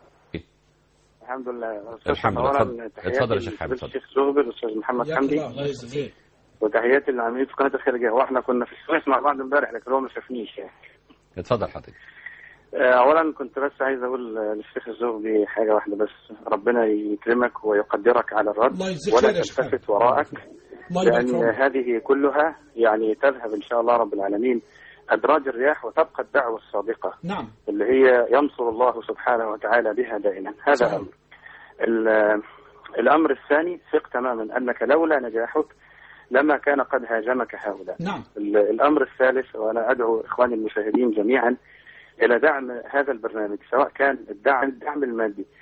الحمد لله الحمد لله. أولاً اتفضل. تحياتي اتفضل يا شيخ حامد، للشيخ زغبي الاستاذ محمد حياك حمدي الله الله يجزيك وتحياتي للعاملين في قناه الخارجيه واحنا كنا في السويس مع بعض امبارح لكن هو ما شافنيش يعني اتفضل حضرتك آه، اولا كنت بس عايز اقول آه، للشيخ الزغبي حاجه واحده بس ربنا يكرمك ويقدرك على الرد الله يجزيك ولا خير يا شيخ تلتفت وراءك الله يبارك لان فيك هذه كلها يعني تذهب ان شاء الله رب العالمين ادراج الرياح وتبقى الدعوه الصادقه نعم اللي هي ينصر الله سبحانه وتعالى بها دائما هذا صحيح. امر ال- الامر الثاني ثق تماما انك لولا نجاحك لما كان قد هاجمك هؤلاء نعم ال- الامر الثالث وانا ادعو اخواني المشاهدين جميعا الى دعم هذا البرنامج سواء كان الدعم الدعم المادي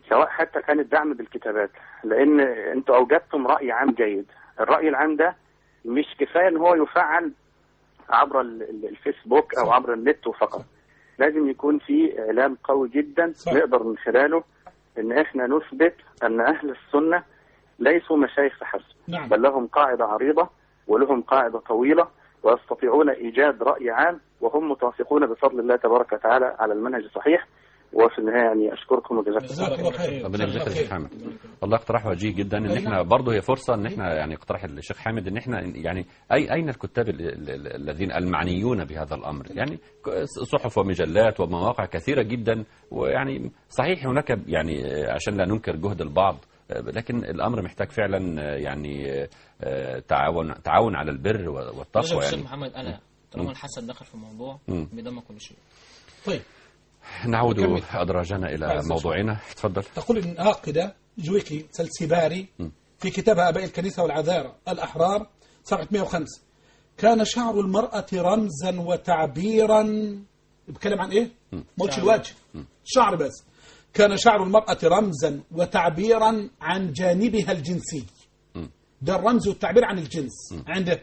سواء حتى كان الدعم بالكتابات لان انتوا اوجدتم راي عام جيد الراي العام ده مش كفايه ان هو يفعل عبر ال- ال- الفيسبوك او صح. عبر النت فقط لازم يكون في اعلام قوي جدا صح. نقدر من خلاله ان احنا نثبت ان اهل السنه ليسوا مشايخ فحسب نعم بل لهم قاعده عريضه ولهم قاعده طويله ويستطيعون ايجاد راي عام وهم متوافقون بفضل الله تبارك وتعالى على المنهج الصحيح وفي النهايه يعني اشكركم وجزاكم الله جزاك الله خير ربنا يجزاك جزاك يا شيخ الله حامد والله اقتراح وجيه جدا ان أي احنا نعم. برضه هي فرصه ان احنا يعني اقتراح الشيخ حامد ان احنا يعني اي اين الكتاب ال- ال- ال- الذين المعنيون بهذا الامر يعني ك- صحف ومجلات ومواقع كثيره جدا ويعني صحيح هناك يعني آه، عشان لا ننكر جهد البعض آه، لكن الامر محتاج فعلا آه، يعني آه، تعاون تعاون على البر والتقوى الشيخ يعني محمد انا طالما الحسد دخل في الموضوع مم. بيدمر كل شيء طيب نعود نكمل. ادراجنا الى عايز موضوعنا تفضل تقول الناقدة جويكي سلسباري في كتابها أباء الكنيسة والعذارى الأحرار صفحة 105 كان شعر المرأة رمزا وتعبيرا بتكلم عن إيه؟ ما قلتش شعر. الواجب شعر بس كان شعر المرأة رمزا وتعبيرا عن جانبها الجنسي ده الرمز والتعبير عن الجنس عنده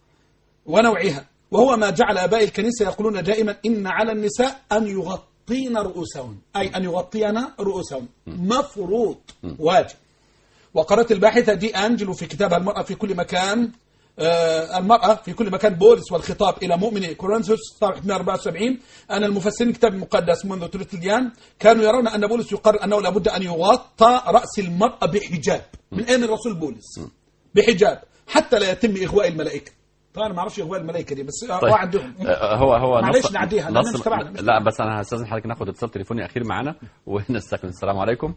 ونوعها وهو ما جعل آباء الكنيسة يقولون دائما إن على النساء أن يغطين رؤوسهن أي أن يغطين رؤوسهن مفروض واجب وقرأت الباحثة دي أنجلو في كتابها المرأة في كل مكان آه المرأة في كل مكان بولس والخطاب إلى مؤمني كورنثوس صفحة 174 أن المفسرين الكتاب المقدس منذ ثلث الديان كانوا يرون أن بولس يقرر أنه لابد أن يغطى رأس المرأة بحجاب من أين الرسول بولس بحجاب حتى لا يتم إغواء الملائكة طبعا ما اعرفش إغواء الملائكة دي بس طيب. هو عندهم آه، هو هو معلش نص نعديها، لأن مش تبعنا، مش لا بس انا هستاذن حضرتك ناخد اتصال تليفوني اخير معانا ونستكمل السلام عليكم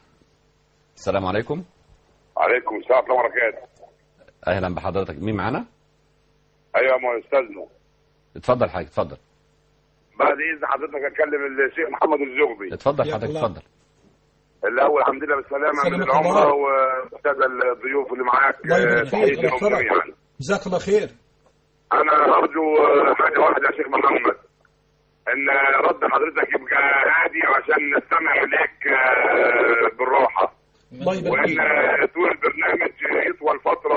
السلام عليكم عليكم السلام ورحمه الله وبركاته اهلا بحضرتك مين معانا ايوه ما استاذنه اتفضل حضرتك اتفضل بعد اذن حضرتك اتكلم الشيخ محمد الزغبي اتفضل يا حضرتك الله. اتفضل الاول الحمد لله بالسلامه سلامة من العمره الله. والساده الضيوف اللي معاك الله يبارك فيك، تحياتي الله لهم يحفظك. جميعا جزاك الله خير انا ارجو حاجه واحده يا شيخ محمد ان رد حضرتك يبقى هادي عشان نستمع اليك آه، بالراحه الله يبارك وان فيك طول البرنامج يطول فتره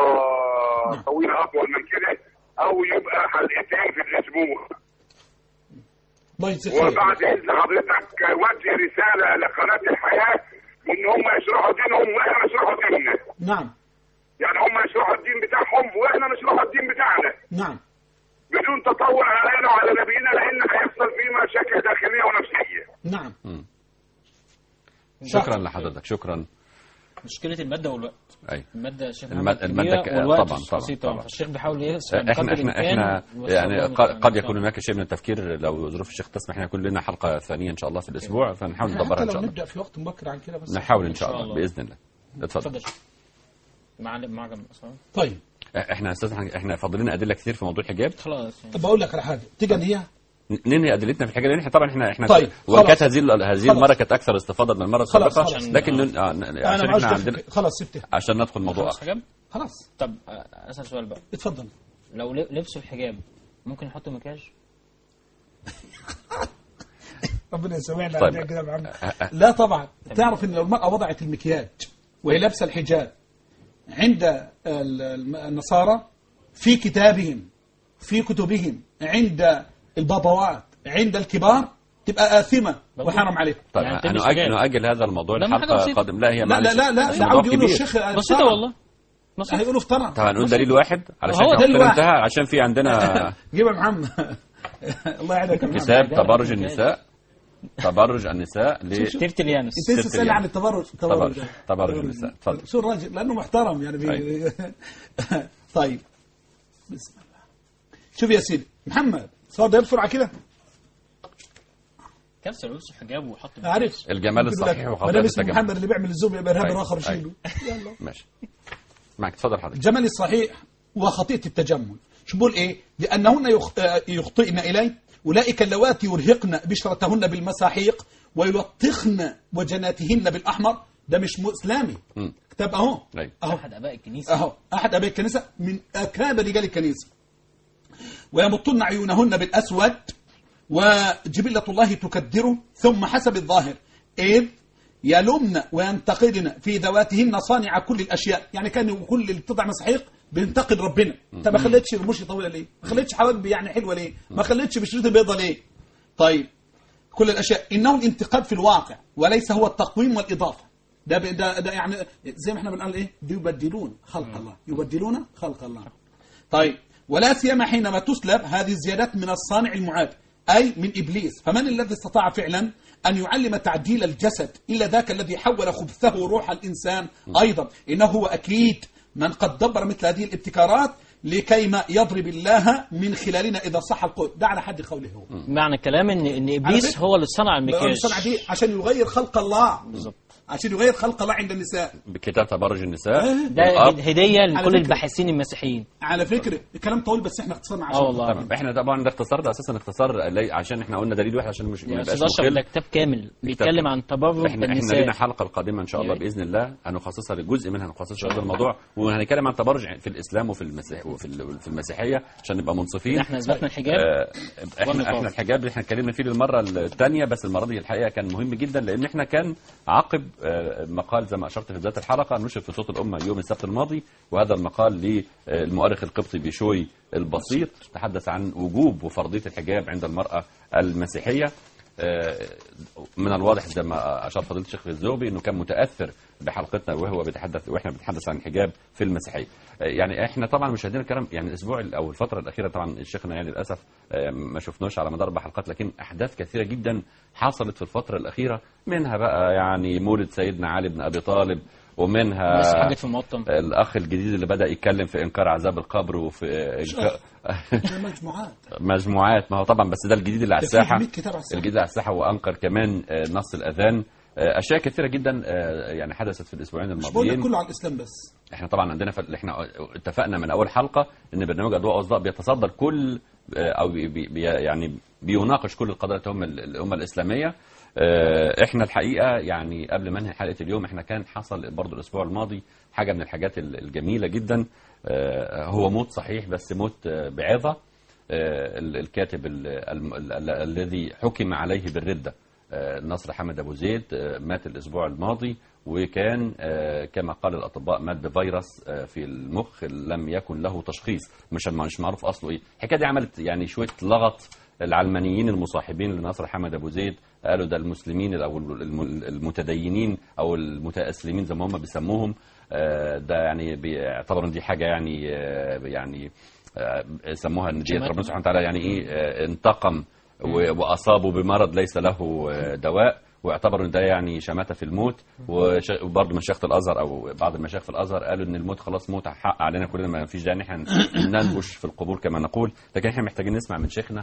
طويله اطول من كده او يبقى حلقتين في الاسبوع الله يجزيك خير وبعد اذن حضرتك وجه رساله لقناه الحياه ان هم يشرحوا دينهم واحنا نشرحوا ديننا نعم يعني هم يشرحوا الدين بتاعهم واحنا نشرحوا الدين بتاعنا نعم بدون تطور علينا وعلى نبينا لان هيحصل فيه مشاكل داخليه ونفسيه نعم شكرا لحضرتك شكرا مشكله الماده والوقت اي الماده الشيخ المادة- محمد المادة كبيرة ك- والوقت طبعاً، طبعاً، بسيط طبعاً. فالشيخ بيحاول يسعى احنا بقدر احنا الإمكان احنا يوصل يعني لنا قد, إن قد شاء يكون الله. هناك شيء من التفكير لو ظروف الشيخ تسمح احنا يكون لنا حلقه ثانيه ان شاء الله في الاسبوع فنحاول ندبرها حتى ان لو شاء الله نبدا في وقت مبكر عن كده بس نحاول ان إن شاء شاء الله الله. باذن الله اتفضل اتفضل شيخ. معلم معجم الأسرار. طيب احنا استاذ احنا فاضل لنا ادله كتير في موضوع الحجاب خلاص يعني. طب بقول لك على حاجه تيجي هي ننهي ادلتنا في الحجاب لان احنا طبعا احنا احنا طيب، وان خلاص. كانت هذه ال- هذه خلاص. المره كانت اكثر استفاضه من المره خلاص، السابقه خلاص. لكن ن- آه، ن- انا عشان ما احنا عادش عندنا خلاص سبتها عشان ندخل موضوع خلاص اخر حجاب خلاص طب آه، اسال سؤال بقى اتفضل لو ل- لبسوا الحجاب ممكن يحطوا مكياج ربنا يسامحنا طيب. عليك كده يا محمد. لا طبعا تعرف ان لو المراه وضعت المكياج وهي لابسه الحجاب عند ال- الم- النصارى في كتابهم في كتبهم عند البابوات عند الكبار تبقى آثمة وحرام عليكم طيب يعني يعني تلبس نؤجل, حجاب. نؤجل هذا الموضوع ده ما حاجة الحلقه بسيطة. القادمه لا هي لا معلش لا لا لا ده ده موضوع عاوز يقولوا كبير. الشيخ بسيطه والله بسيطه هيقولوا افترى طبعا نقول دليل واحد علشان هو كده دليل واحد. انتهى عشان في عندنا جيب يا محمد الله يعينك يا محمد كتاب تبرج النساء تبرج النساء ل تيرت اليانس انت لسه تسالني عن التبرج تبرج تبرج النساء تفضل شو الراجل لانه محترم يعني بي... طيب بسم الله شوف يا سيدي محمد صار ده بسرعه كده كارثه لو لبسوا حجاب وحطوا عارف الجمال الصحيح ما وخطأ دام اسمه التجمل محمد اللي بيعمل الزوم يبقى ارهابي أيوة، اخر أيوة. شيله يلا ماشي معك تفضل حضرتك الجمل الصحيح وخطيئة التجمل شو بقول ايه لأنهن يخ- آه، يخطئن إلي أولئك اللواتي يرهقن بشرتهن بالمساحيق ويلطخن وجناتهن بالأحمر ده مش مو- إسلامي مم. كتاب أهو أيوة. أهو احد اباء الكنيسه أهو أحد أباء الكنيسة من أكابر رجال الكنيسة ويمطن عيونهن بالأسود وجبلة الله تكدره ثم حسب الظاهر إذ يلمن وينتقدن في ذواتهن صانع كل الاشياء يعني كان كل اللي بتضع مساحيق بينتقد ربنا انت ما خليتش رموشي طويله ليه ما خليتش حواجبي يعني حلوه ليه ما خليتش بشرتي بيضه ليه طيب كل الاشياء انه الانتقاد في الواقع وليس هو التقويم والاضافه ده ب- ده, ده يعني زي ما احنا بنقول ايه يبدلون خلق الله يبدلون خلق الله طيب ولا سيما حينما تسلب هذه الزيادات من الصانع المعاد أي من إبليس فمن الذي استطاع فعلا أن يعلم تعديل الجسد إلا ذاك الذي حول خبثه روح الإنسان أيضا إنه هو أكيد من قد دبر مثل هذه الابتكارات لكيما يضرب الله من خلالنا إذا صح القول ده على حد قوله هو معنى الكلام ان ان على ابليس فكرة- هو اللي صنع المكياج الصنعة دي عشان يغير خلق الله بالظبط عشان يغير خلق الله عند النساء بكتاب تبرج النساء ده والأب. هديه على لكل فكرة- الباحثين المسيحيين على فكرة الكلام طويل بس احنا اختصرنا عشان اه والله تمام احنا طبعا الاختصار ده اساسا اختصار لي- عشان احنا قلنا دليل واحد عشان مش ما يا يبقاش استاذ اشرف ده مخل كتاب كامل بيتكلم عن تبرج احنا احنا النساء لنا حلقه القادمه ان شاء الله يا ريت. باذن الله هنخصصها لجزء منها نخصصها لهذا الموضوع وهنتكلم عن التبرج في الاسلام وفي المسيح وفي ال- في المسيحيه عشان نبقى منصفين احنا اثبتنا الحجاب آه، احنا والنقاب. احنا الحجاب اللي احنا اتكلمنا فيه للمره الثانيه بس المره دي الحقيقه كان مهم جدا لان احنا كان عقب آه، مقال زي ما اشرت في بدايه الحلقه نشر في صوت الامه يوم السبت الماضي وهذا المقال للمؤرخ القبطي بيشوي البسيط تحدث عن وجوب وفرضيه الحجاب عند المراه المسيحيه آه، من الواضح زي ما اشار فضيله الشيخ الزوبي انه كان متاثر بحلقتنا وهو بيتحدث واحنا بنتحدث عن الحجاب في المسيحيه. آه، يعني احنا طبعا مشاهدينا الكرام يعني الاسبوع ال- او الفتره الاخيره طبعا شيخنا يعني للاسف آه، ما شفناش على مدار اربع حلقات لكن احداث كثيره جدا حصلت في الفتره الاخيره منها بقى يعني مولد سيدنا علي بن ابي طالب ومنها بس حاجه في المقطم الاخ الجديد اللي بدا يتكلم في انكار عذاب القبر وفي إنكار ده مجموعات مجموعات ما هو طبعا بس ده الجديد اللي على ده في الساحه 100 كتاب على الساحة. الجديد على الساحه وانكر كمان آه، نص الاذان آه، اشياء كثيره جدا آه، يعني حدثت في الاسبوعين مش بقول لك الماضيين كله على الاسلام بس احنا طبعا عندنا ف... احنا اتفقنا من اول حلقه ان برنامج اضواء واصداء بيتصدر كل آه، او بي... بي... يعني بيناقش كل القضايا الامه الامه الاسلاميه آه، احنا الحقيقه يعني قبل ما انهي حلقه اليوم احنا كان حصل برضو الاسبوع الماضي حاجه من الحاجات ال- الجميله جدا آه، هو موت صحيح بس موت آه، بعظه آه، ال- الكاتب ال- الم- ال- ال- الذي حكم عليه بالرده آه، نصر حمد ابو زيد آه، مات الاسبوع الماضي وكان آه، كما قال الاطباء مات بفيروس آه، في المخ لم يكن له تشخيص مش مش معروف اصله ايه الحكايه دي عملت يعني شويه لغط العلمانيين المصاحبين لنصر حمد ابو زيد قالوا ده المسلمين او الم- المتدينين او المتاسلمين زي ما هم بيسموهم آه، ده يعني بيعتبروا ان دي حاجه يعني آه، يعني آه، سموها ان دي شماتة. ربنا سبحانه وتعالى يعني ايه آه، انتقم و- واصابه بمرض ليس له آه، دواء واعتبروا ان ده يعني شماته في الموت وش- وبرضه مشايخ الازهر او بعض المشايخ في الازهر قالوا ان الموت خلاص موت حق علينا كلنا ما فيش داعي ان احنا ننبش في القبور كما نقول لكن احنا محتاجين نسمع من شيخنا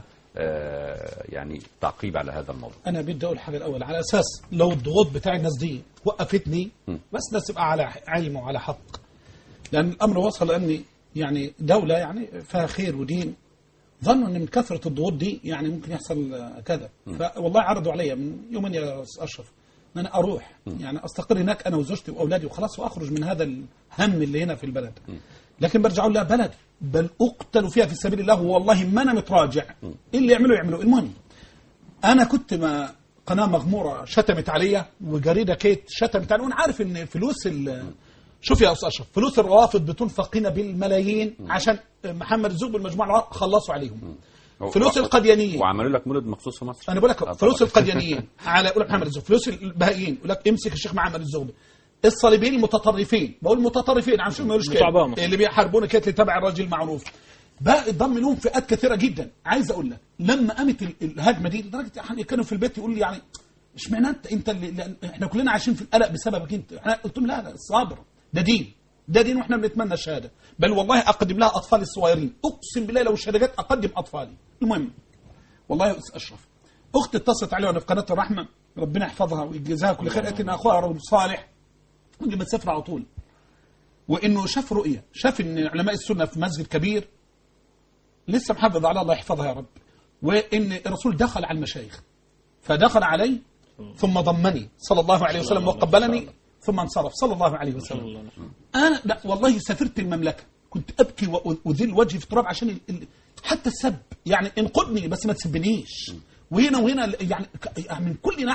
آه، يعني تعقيب على هذا الموضوع انا بدي اقول حاجه الاول على اساس لو الضغوط بتاع الناس دي وقفتني بس الناس تبقى على علم وعلى حق لان الامر وصل اني يعني دوله يعني فيها خير ودين ظنوا ان من كثره الضغوط دي يعني ممكن يحصل آه، كذا فوالله عرضوا علي من يومين يا أستاذ اشرف ان انا اروح يعني استقر هناك انا وزوجتي واولادي وخلاص واخرج من هذا الهم اللي هنا في البلد لكن برجعوا لا بلد بل اقتل فيها في سبيل الله والله ما انا متراجع إيه اللي يعملوا يعملوا المهم انا كنت ما قناه مغموره شتمت عليا وجريده كيت شتمت عليا وانا عارف ان فلوس ال- شوف يا استاذ اشرف فلوس الروافد بتنفق هنا بالملايين عشان محمد الزوق والمجموعه العرب خلصوا عليهم فلوس القديانيين وعملوا لك مولد مخصوص في مصر انا بقول لك آه، فلوس طبعاً. القديانيين على يقول لك محمد الزوبي فلوس البهائيين يقول لك امسك الشيخ محمد الزوبي الصليبيين المتطرفين بقول متطرفين عشان ما يقولوش بتوع كده بقى. اللي بيحاربونا كده اللي تبع الراجل المعروف بقى ضم لهم فئات كثيره جدا عايز اقول لك لما قامت ال- الهجمه دي لدرجه يعني كانوا في البيت يقول لي يعني اشمعنى انت انت اللي لأن احنا كلنا عايشين في القلق بسببك انت احنا قلت لهم لا لا صابر ده دين ده دين واحنا بنتمنى الشهاده بل والله اقدم لها اطفالي الصغيرين اقسم بالله لو الشهاده جت اقدم اطفالي المهم والله يا استاذ اشرف اختي اتصلت علي وانا في قناه الرحمه ربنا يحفظها ويجزاها كل خير قالت ان اخوها رجل صالح قبل ما تسافر على طول وانه شاف رؤيه شاف ان علماء السنه في مسجد كبير لسه محافظ على الله يحفظها يا رب وان الرسول دخل على المشايخ فدخل علي ثم ضمني صلى الله عليه وسلم وقبلني ثم انصرف صلى الله عليه وسلم انا لا والله سافرت المملكه كنت ابكي واذل وجهي في التراب عشان ال... ال... حتى السب يعني انقذني بس ما تسبنيش وهنا وهنا يعني ك- من كل ناحيه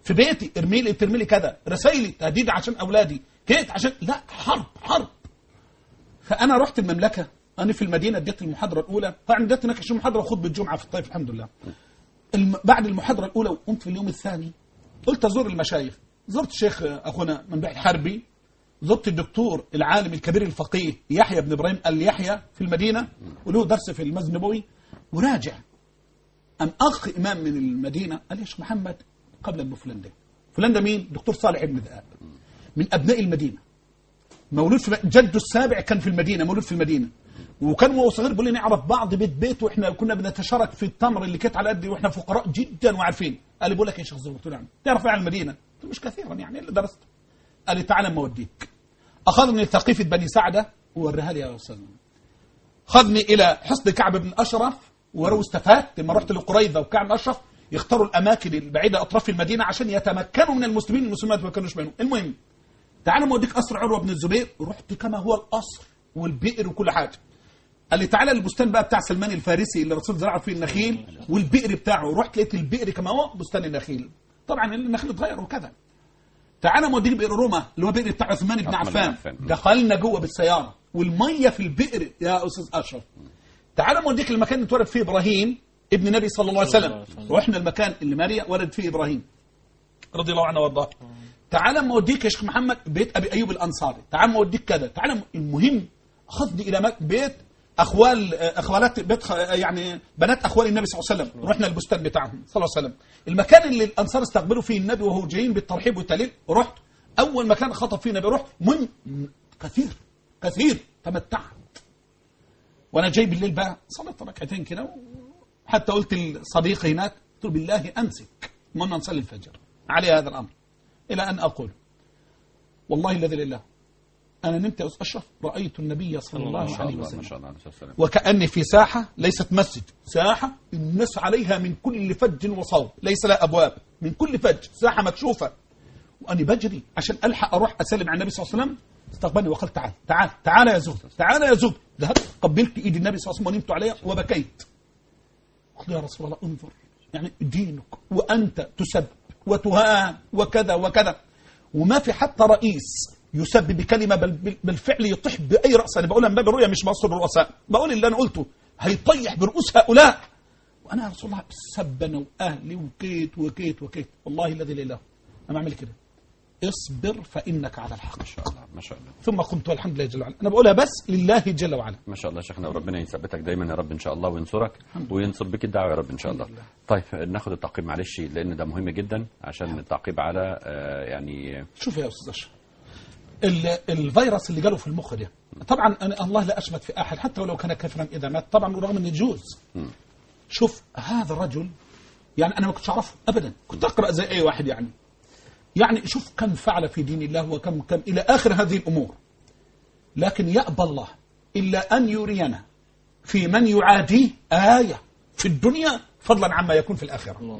في بيتي ارمي لي ترمي لي كذا رسائلي تهديد عشان اولادي كيت عشان لا حرب حرب فانا رحت المملكه انا في المدينه اديت المحاضره الاولى طبعا اديت هناك عشان محاضره وخطبه الجمعه في الطائف الحمد لله الم... بعد المحاضره الاولى وقمت في اليوم الثاني قلت ازور المشايخ زرت الشيخ اخونا منبع الحربي زرت الدكتور العالم الكبير الفقيه يحيى بن ابراهيم اليحيى في المدينه وله درس في المسجد النبوي وراجع أم أخ إمام من المدينة قال لي يا شيخ محمد قبل ابن فلان ده فلان ده مين؟ دكتور صالح ابن ذئاب من أبناء المدينة مولود في جده السابع كان في المدينة مولود في المدينة وكان وهو صغير بيقول لي نعرف بعض بيت بيت واحنا كنا بنتشارك في التمر اللي كانت على قدي واحنا فقراء جدا وعارفين قال لي بقول لك يا شيخ زهور قلت له نعم تعرف ايه عن المدينه؟ قلت له مش كثيرا يعني اللي درست قال لي تعالى اما اوديك اخذني ثقيفه بني سعده ووريها لي يا استاذ خذني الى حصن كعب بن اشرف ولو استفدت لما رحت لقريظه وكعب بن اشرف يختاروا الاماكن البعيده اطراف المدينه عشان يتمكنوا من المسلمين المسلمات ما كانوش بينهم المهم تعالى ما اوديك قصر عروه بن الزبير رحت كما هو القصر والبئر وكل حاجه قال لي تعالى البستان بقى بتاع سلمان الفارسي اللي الرسول زرع فيه النخيل والبئر بتاعه رحت لقيت البئر كما هو بستان النخيل طبعا النخيل اتغير وكذا تعالى موديك بئر روما اللي هو بئر بتاع عثمان بن عثمان بن عفان عفان. دخلنا جوه بالسياره والميه في البئر يا استاذ اشرف تعالى موديك المكان اللي اتولد فيه ابراهيم ابن النبي صلى الله عليه صلى الله وسلم عليه وسلم. رحنا المكان اللي ماريا ولد فيه ابراهيم رضي الله عنه وارضاه تعالى ما اوديك يا شيخ محمد بيت ابي ايوب الانصاري تعالى ما اوديك كذا تعالى م- المهم اخذني الى مك- بيت اخوال آه، اخوالات بيت خ- آه، يعني بنات اخوال النبي صلى الله عليه وسلم رحنا البستان بتاعهم صلى الله عليه وسلم المكان اللي الانصار استقبلوا فيه النبي وهو جايين بالترحيب والتهليل رحت اول مكان خطب فيه النبي رحت من كثير كثير تمتعت وانا جاي بالليل بقى صليت ركعتين كده حتى قلت لصديقي هناك قلت له بالله امسك المهم نصلي الفجر علي هذا الامر الى ان اقول والله الذي لله انا نمت يا استاذ اشرف رايت النبي صلى الله ما شاء عليه الله ما وسلم شاء الله عليه وسلم وكاني في ساحه ليست مسجد ساحه الناس عليها من كل فج وصوب ليس لها ابواب من كل فج ساحه مكشوفه واني بجري عشان الحق اروح اسلم على النبي صلى الله عليه وسلم استقبلني وقال تعال تعال تعال يا زهد تعال يا زهد ذهبت قبلت ايد النبي صلى الله عليه وسلم ونمت عليها وبكيت قلت له يا رسول الله انظر يعني دينك وانت تسب وتهان وكذا وكذا وما في حتى رئيس يسب بكلمه بل بل- بالفعل يطيح باي راس انا بقولها من باب الرؤيا مش بقصد الرؤساء بقول اللي انا قلته هيطيح برؤوس هؤلاء وانا يا رسول الله سبنا واهلي وكيت وكيت وكيت والله الذي لا اله انا اعمل كده اصبر فانك على الحق ما شاء الله ما شاء الله ثم قمت والحمد لله جل وعلا انا بقولها بس لله جل وعلا ما شاء الله يا شيخنا وربنا يثبتك دايما يا رب ان شاء الله وينصرك وينصر بك الدعوه يا رب ان شاء الله طيب ناخد التعقيب معلش لان ده مهم جدا عشان التعقيب على آه، يعني شوف يا استاذ اشرف ال- الفيروس اللي جاله في المخ ده طبعا أنا الله لا اشمت في احد حتى ولو كان كافرا اذا مات طبعا رغم ان يجوز شوف هذا الرجل يعني انا ما كنتش اعرفه ابدا كنت اقرا زي اي واحد يعني يعني شوف كم فعل في دين الله وكم كم الى اخر هذه الامور لكن يأبى الله الا ان يرينا في من يعاديه ايه في الدنيا فضلا عما يكون في الاخره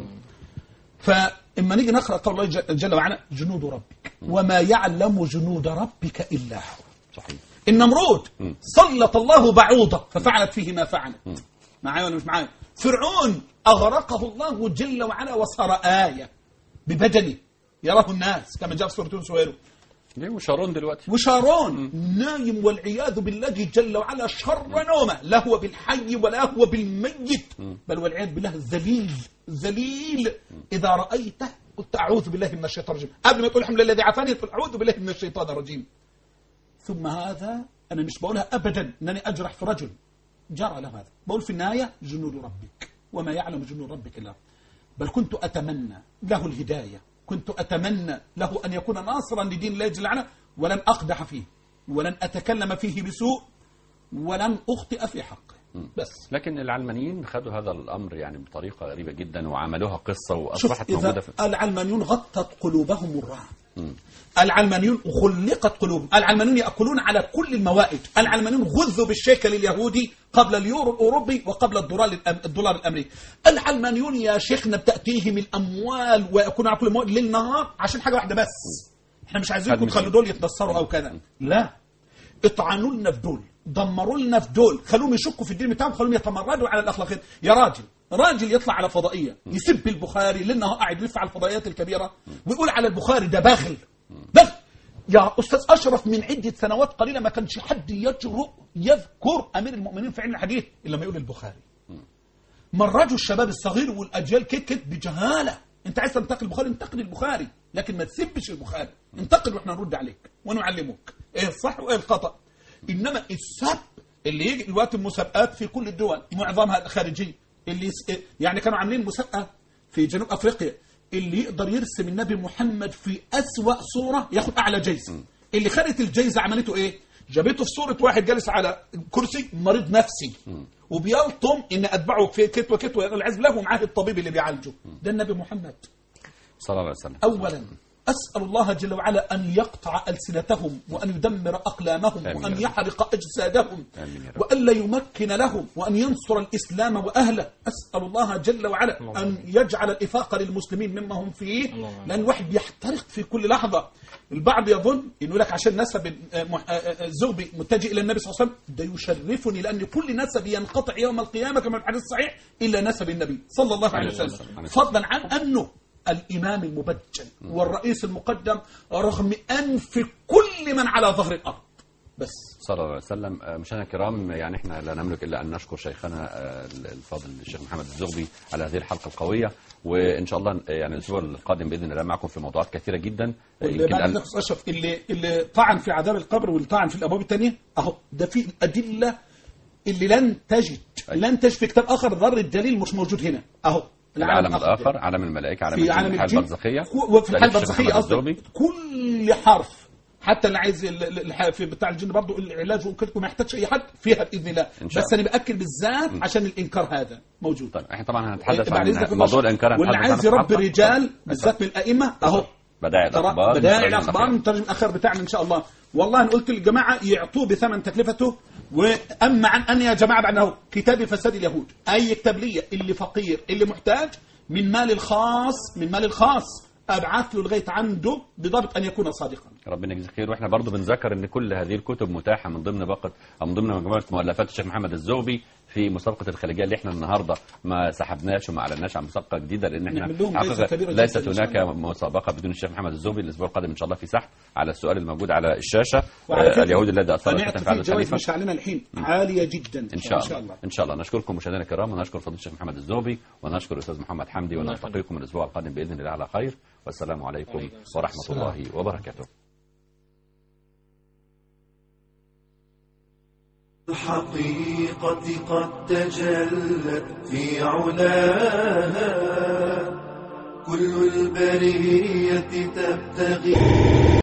فإما نيجي نقرأ قول الله جل- جل وعلا جنود ربك وما يعلم جنود ربك إلا هو صحيح النمرود سلط الله بعوضة ففعلت فيه ما فعلت معايا ولا مش معايا فرعون أغرقه الله جل وعلا وصار آية ببدنه يراه الناس كما جاء في سورة يونس وغيره ليه وشارون دلوقتي وشارون نايم والعياذ بالله جل وعلا شر نومه لا هو بالحي ولا هو بالميت بل والعياذ بالله ذليل ذليل إذا رأيته قلت أعوذ بالله من الشيطان الرجيم قبل ما تقول الحمد لله الذي عافاني تقول أعوذ بالله من الشيطان الرجيم ثم هذا أنا مش بقولها أبدا أنني أجرح في رجل جرى له هذا بقول في النهاية جنود ربك وما يعلم جنود ربك إلا هو. بل كنت أتمنى له الهداية كنت أتمنى له أن يكون ناصرا لدين الله جل وعلا ولن أقدح فيه ولن أتكلم فيه بسوء ولن أخطئ في حقه بس لكن العلمانيين خدوا هذا الامر يعني بطريقه غريبه جدا وعملوها قصه شوف واصبحت إذا موجوده في العلمانيون غطت قلوبهم الرعب العلمانيون خلقت قلوبهم العلمانيون يأكلون على كل الموائد العلمانيون غذوا بالشيكل اليهودي قبل اليورو الأوروبي وقبل الدولار الأم- الدولار الأمريكي العلمانيون يا شيخنا بتأتيهم الأموال ويأكلون على كل الموائد ليل نهار عشان حاجة واحدة بس احنا مش عايزينكم خدمة تخلوا دول يتنصروا أو كذا لا اطعنوا لنا في دول دمروا لنا في دول خلوهم يشكوا في الدين بتاعهم خلوهم يتمردوا على الاخلاقيات يا راجل راجل يطلع على فضائيه يسب البخاري لانه قاعد يلف على الفضائيات الكبيره ويقول على البخاري ده باخل بخل يا استاذ اشرف من عده سنوات قليله ما كانش حد يجرؤ يذكر امير المؤمنين في علم الحديث الا لما يقول البخاري مرجوا الشباب الصغير والاجيال كت كت بجهاله انت عايز تنتقد البخاري انتقد البخاري لكن ما تسبش البخاري انتقد واحنا نرد عليك ونعلمك ايه الصح وايه الخطا انما السب اللي يجي دلوقتي المسابقات في كل الدول معظمها خارجيه اللي يس... يعني كانوا عاملين مسابقه في جنوب افريقيا اللي يقدر يرسم النبي محمد في اسوا صوره ياخد اعلى جايزه اللي خدت الجايزه عملته ايه جابته في صوره واحد جالس على كرسي مريض نفسي وبيلطم ان اتبعه في كت وكت والعياذ بالله ومعاه الطبيب اللي بيعالجه ده النبي محمد صلى الله عليه وسلم اولا اسال الله جل وعلا ان يقطع السنتهم وان يدمر اقلامهم آمين يا وان رب. يحرق اجسادهم آمين يا رب. والا يمكن لهم وان ينصر الاسلام واهله اسال الله جل وعلا ان يجعل الافاق للمسلمين مما هم فيه لان الواحد بيحترق في كل لحظه البعض يظن انه لك عشان نسب آه، مح- آه، آه، الزغبي متجه الى النبي صلى الله عليه وسلم ده يشرفني لان كل نسب ينقطع يوم القيامه كما في الحديث الصحيح الا نسب النبي صلى الله عليه عليه وسلم الصلاة فضلا عن انه الامام المبجل والرئيس المقدم رغم انف كل من على ظهر الارض بس صلى الله عليه وسلم آه، مشاهدينا الكرام يعني احنا لا نملك الا ان نشكر شيخنا آه، الفاضل الشيخ محمد الزغبي على هذه الحلقه القويه وان شاء الله آه، يعني الاسبوع القادم باذن الله معكم في موضوعات كثيره جدا آه، واللي يمكن بعد أن- نفس اشرف اللي اللي طعن في عذاب القبر واللي طعن في الابواب الثانيه اهو ده في الادله اللي لن تجد لن تجد في كتاب اخر ذر الدليل مش موجود هنا اهو العالم الاخر عالم الملائكه عالم في الجن عالم الحياه الجن البرزخيه وفي الحياه تأليف الشيخ البرزخيه محمد قصدي الزغبي. كل حرف حتى اللي عايز ال- ال- الح- في بتاع الجن برضه العلاج وكده ما يحتاجش اي حد فيها باذن الله إن شاء بس انا باكد بالذات عشان الانكار هذا موجود طيب احنا طبعا هنتحدث بعد إذنك عن موضوع البشر. الانكار واللي هنتحدث عايز عنه في يربي الحلقة. رجال طيب. بالذات من الائمه اهو بدائع ترى الاخبار بدائع مترجم الاخبار الأخير. المترجم الاخر بتاعنا ان شاء الله والله انا قلت للجماعه يعطوه بثمن تكلفته واما عن ان يا جماعه بعد اهو كتاب فساد اليهود اي كتاب لي اللي فقير اللي محتاج من مال الخاص من مال الخاص ابعث له لغايه عنده بضبط ان يكون صادقا ربنا يجزيه خير واحنا برضو بنذكر ان كل هذه الكتب متاحه من ضمن باقه او من ضمن مجموعه مؤلفات الشيخ محمد الزغبي في مسابقه الخليجيه اللي احنا النهارده ما سحبناش وما اعلناش عن مسابقه جديده لان احنا نعمل لهم جايزة حقيقة كبيرة جداً ليست إن شاء هناك الله. مسابقه بدون الشيخ محمد الزغبي الاسبوع القادم ان شاء الله في سحب على السؤال الموجود على الشاشه وعلى آه، فكرة اليهود الذي اثر سمعت فتن في في عهد جوائز الخليفه مش علينا الحين عاليه جدا ان شاء الله ان شاء الله نشكركم مشاهدينا الكرام ونشكر فضيله الشيخ محمد الزغبي ونشكر الاستاذ محمد حمدي الله ونلتقيكم الاسبوع القادم باذن الله على خير والسلام عليكم وعليكم السلام. ورحمه الله وبركاته الحقيقة قد تجلت في علاها كل البرية تبتغي